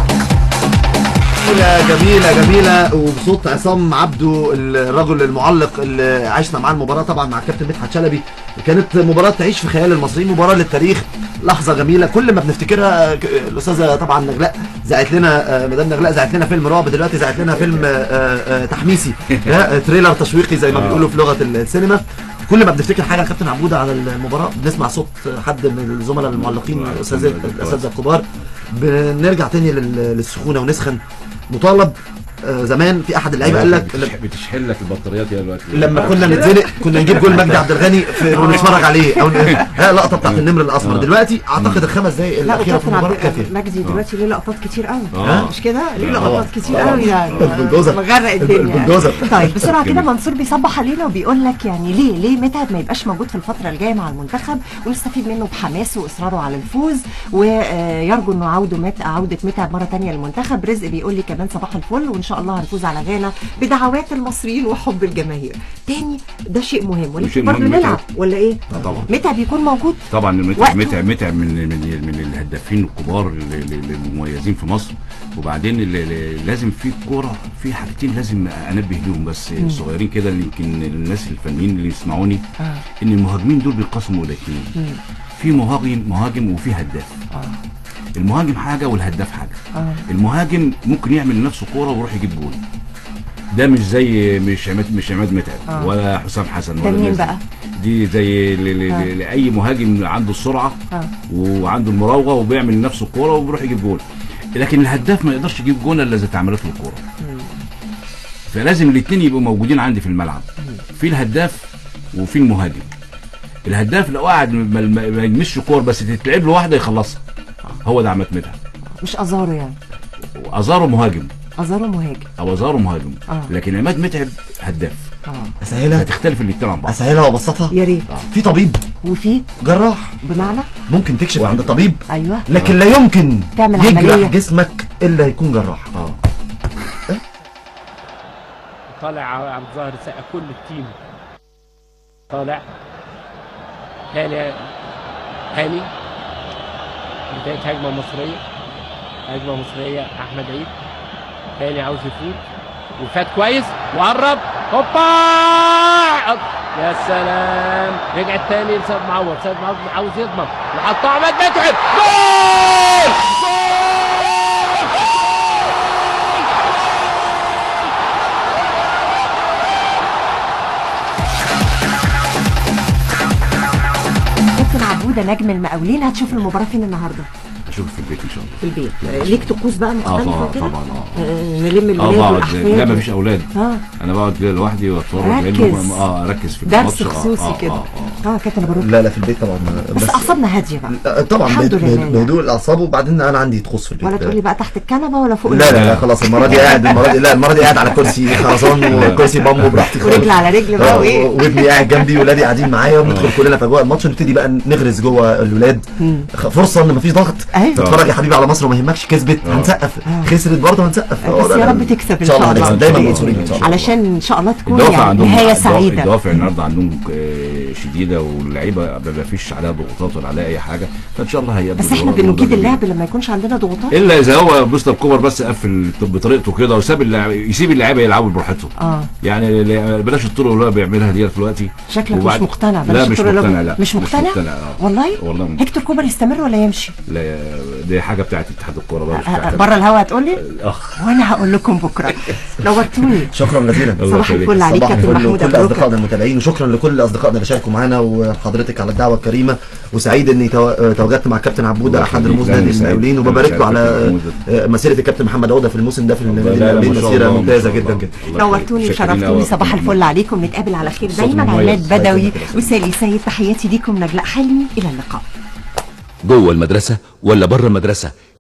جميلة جميلة جميلة وبصوت عصام عبده الرجل المعلق اللي عشنا معاه المباراة طبعا مع الكابتن مدحت شلبي كانت مباراة تعيش في خيال المصريين مباراة للتاريخ لحظة جميلة كل ما بنفتكرها ك- الأستاذة طبعا نجلاء زعت لنا آه، مدام نجلاء زعت لنا فيلم رعب دلوقتي زعت لنا فيلم آه، آه، تحميسي ده تريلر تشويقي زي ما آه. بيقولوا في لغة السينما كل ما بنفتكر حاجه يا كابتن عبوده على المباراه بنسمع صوت حد من الزملاء المعلقين الاساتذه الاساتذه الكبار بنرجع تاني لل- للسخونه ونسخن مطالب آه، زمان في احد اللعيبه قال لك بتشح- بتشحن لك البطاريات يا دلوقتي لما كنا نتزنق كنا نجيب جول مجدي عبد الغني في ونتفرج عليه او ن- ها لقطه بتاعت النمر الاسمر آه. دلوقتي اعتقد الخمس دقائق لا الاخيره في وكابتن المباراه عبد كافيه مجدي دلوقتي ليه لقطات كتير قوي آه. مش كده ليه آه. لقطات كتير طبعاً. قوي يعني البلدوزر. مغرق الدنيا البلدوزر. طيب بسرعه كده جميل. منصور بيصبح علينا وبيقول لك يعني ليه ليه متعب ما يبقاش موجود في الفتره الجايه مع المنتخب ونستفيد منه بحماسه واصراره على الفوز ويرجو انه عوده مت عوده متعب مره تانية للمنتخب رزق بيقول لي كمان صباح الفل وان شاء الله هنفوز على غانا بدعوات المصريين وحب الجماهير تاني ده شيء مهم شيء ولكن مهم برضه متعب. نلعب ولا ايه آه طبعا متعب يكون موجود طبعا وقته. متعب متعب متعب من من من الهدافين الكبار اللي- اللي- المميزين في مصر وبعدين اللي- اللي لازم في الكوره في حاجتين لازم انبه ليهم بس مم. صغيرين كده اللي يمكن الناس الفنيين اللي يسمعوني آه. ان المهاجمين دول بينقسموا الى اثنين مم. في مهاجم مهاجم وفي هداف المهاجم حاجه والهداف حاجه آه. المهاجم ممكن يعمل لنفسه كوره ويروح يجيب جول ده مش زي مش عماد مش عماد متعب آه. ولا حسام حسن ده ولا مين الناس دي. بقى؟ دي زي ل- ل- آه. ل- لاي مهاجم عنده السرعه اه وعنده المراوغه وبيعمل لنفسه الكوره وبيروح يجيب جول لكن الهداف ما يقدرش يجيب جول الا اذا اتعملت له الكوره فلازم الاثنين يبقوا موجودين عندي في الملعب في الهداف وفي المهاجم الهداف لو قعد ما ما- ما يلمسش كور بس تتلعب له واحده يخلصها هو ده عماد متعب مش ازارو يعني ازارو مهاجم ازارو مهاجم او ازارو مهاجم آه. لكن عماد متعب هداف اه اسهلها هتختلف الاثنين عن بعض اسهلها وابسطها يا ريت في طبيب وفي جراح بمعنى ممكن تكشف عند طبيب ايوه لكن لا يمكن تعمل يجرح عملية. جسمك الا يكون جراح اه طالع عبد الظاهر سقى كل التيم طالع هاني هاني بداية هجمة مصرية هجمة مصرية أحمد عيد هاني عاوز يفوت وفات كويس وقرب هوبا يا سلام رجع تاني لسيد معوض سيد معوض عاوز يضمن وحطها عماد متعب جول كابتن عبوده نجم المقاولين هتشوف المباراه فين النهارده اشوف في البيت ان شاء الله في البيت آه، ليك طقوس بقى اه مختلفه طبعا كده طبعا اه آه، نلم اه الولاد بقعد والاحفاد لا مفيش اولاد اه انا بقعد كده لوحدي واتفرج ركز. لأنه- اه اركز في درس الماتش. آه، خصوصي آه، كده آه، اه كابتن ابو ركن لا لا في البيت طبعا بس اعصابنا هاديه بقى آه، طبعا الحمد بهدوء- لله بهدوء الاعصاب وبعدين انا عندي طقوس في البيت ولا تقولي بقى تحت الكنبه ولا فوق لا لا الكنبة؟ لا خلاص المره دي قاعد المره دي لا المره دي قاعد على كرسي خرسان وكرسي بامبو براحتي خالص ورجل على رجل بقى آه، وايه وابني قاعد جنبي ولادي قاعدين معايا وندخل كلنا في اجواء الماتش ونبتدي بقى نغرز جوه الولاد خ- فرصه ان مفيش ضغط أيوة. تتفرج يا حبيبي على مصر وما يهمكش كسبت هنسقف خسرت برضه هنسقف بس يا رب تكسب ان شاء الله هنكسب. دايما منصورين ان شاء الله علشان ان شاء الله تكون الدوافع يعني عندهم نهايه الدوافع- سعيده الدوافع النهارده عندهم آه، شديده واللعيبه ما فيش عليها ضغوطات ولا عليها اي حاجه فان شاء الله هيقدموا بس احنا دور- بنجيد دور اللعب لما يكونش عندنا ضغوطات الا اذا هو مستر كوبر بس قفل بطريقته كده وساب اللعب يسيب اللعيبه يلعبوا براحتهم اه يعني ل- بلاش الطرق اللي هو بيعملها ديت دلوقتي شكلك وبعد- مش مقتنع لا بلاش مش الطرق اللي- مقتنع لا مش مقتنع مش مقتنع آه. والله والله م- هيكتور كوبر يستمر ولا يمشي لا دي حاجه بتاعت اتحاد الكوره بقى مش آه، بتاعت بره الهوا هتقول لي اه وانا هقول لكم بكره نورتوني شكرا جزيلا صباح الفل عليك صباح كابتن الفل محمود لكل أبو ركن. اصدقائنا المتابعين وشكرا لكل اصدقائنا اللي شاركوا معانا وحضرتك على الدعوه الكريمه وسعيد اني تو- تواجدت مع الكابتن عبوده الله احد يخليك. رموز لا، نادي أنا سعيد. المقاولين أنا وببارك سعيد له على بالكابتن محمود. آه، مسيره الكابتن محمد عوده في الموسم ده في النادي لا، لا، ما المقاولين شاء مسيره الله، ما ممتازه شاء جدا الله. جدا الله نورتوني يخليك. شكرا وشرفتوني أوي. صباح الفل عليكم نتقابل على خير صوت دايما المميز. عماد بدوي الله يخليك. وسالي سيد تحياتي ليكم نجلاء حلمي الى اللقاء جوه المدرسة ولا بره المدرسة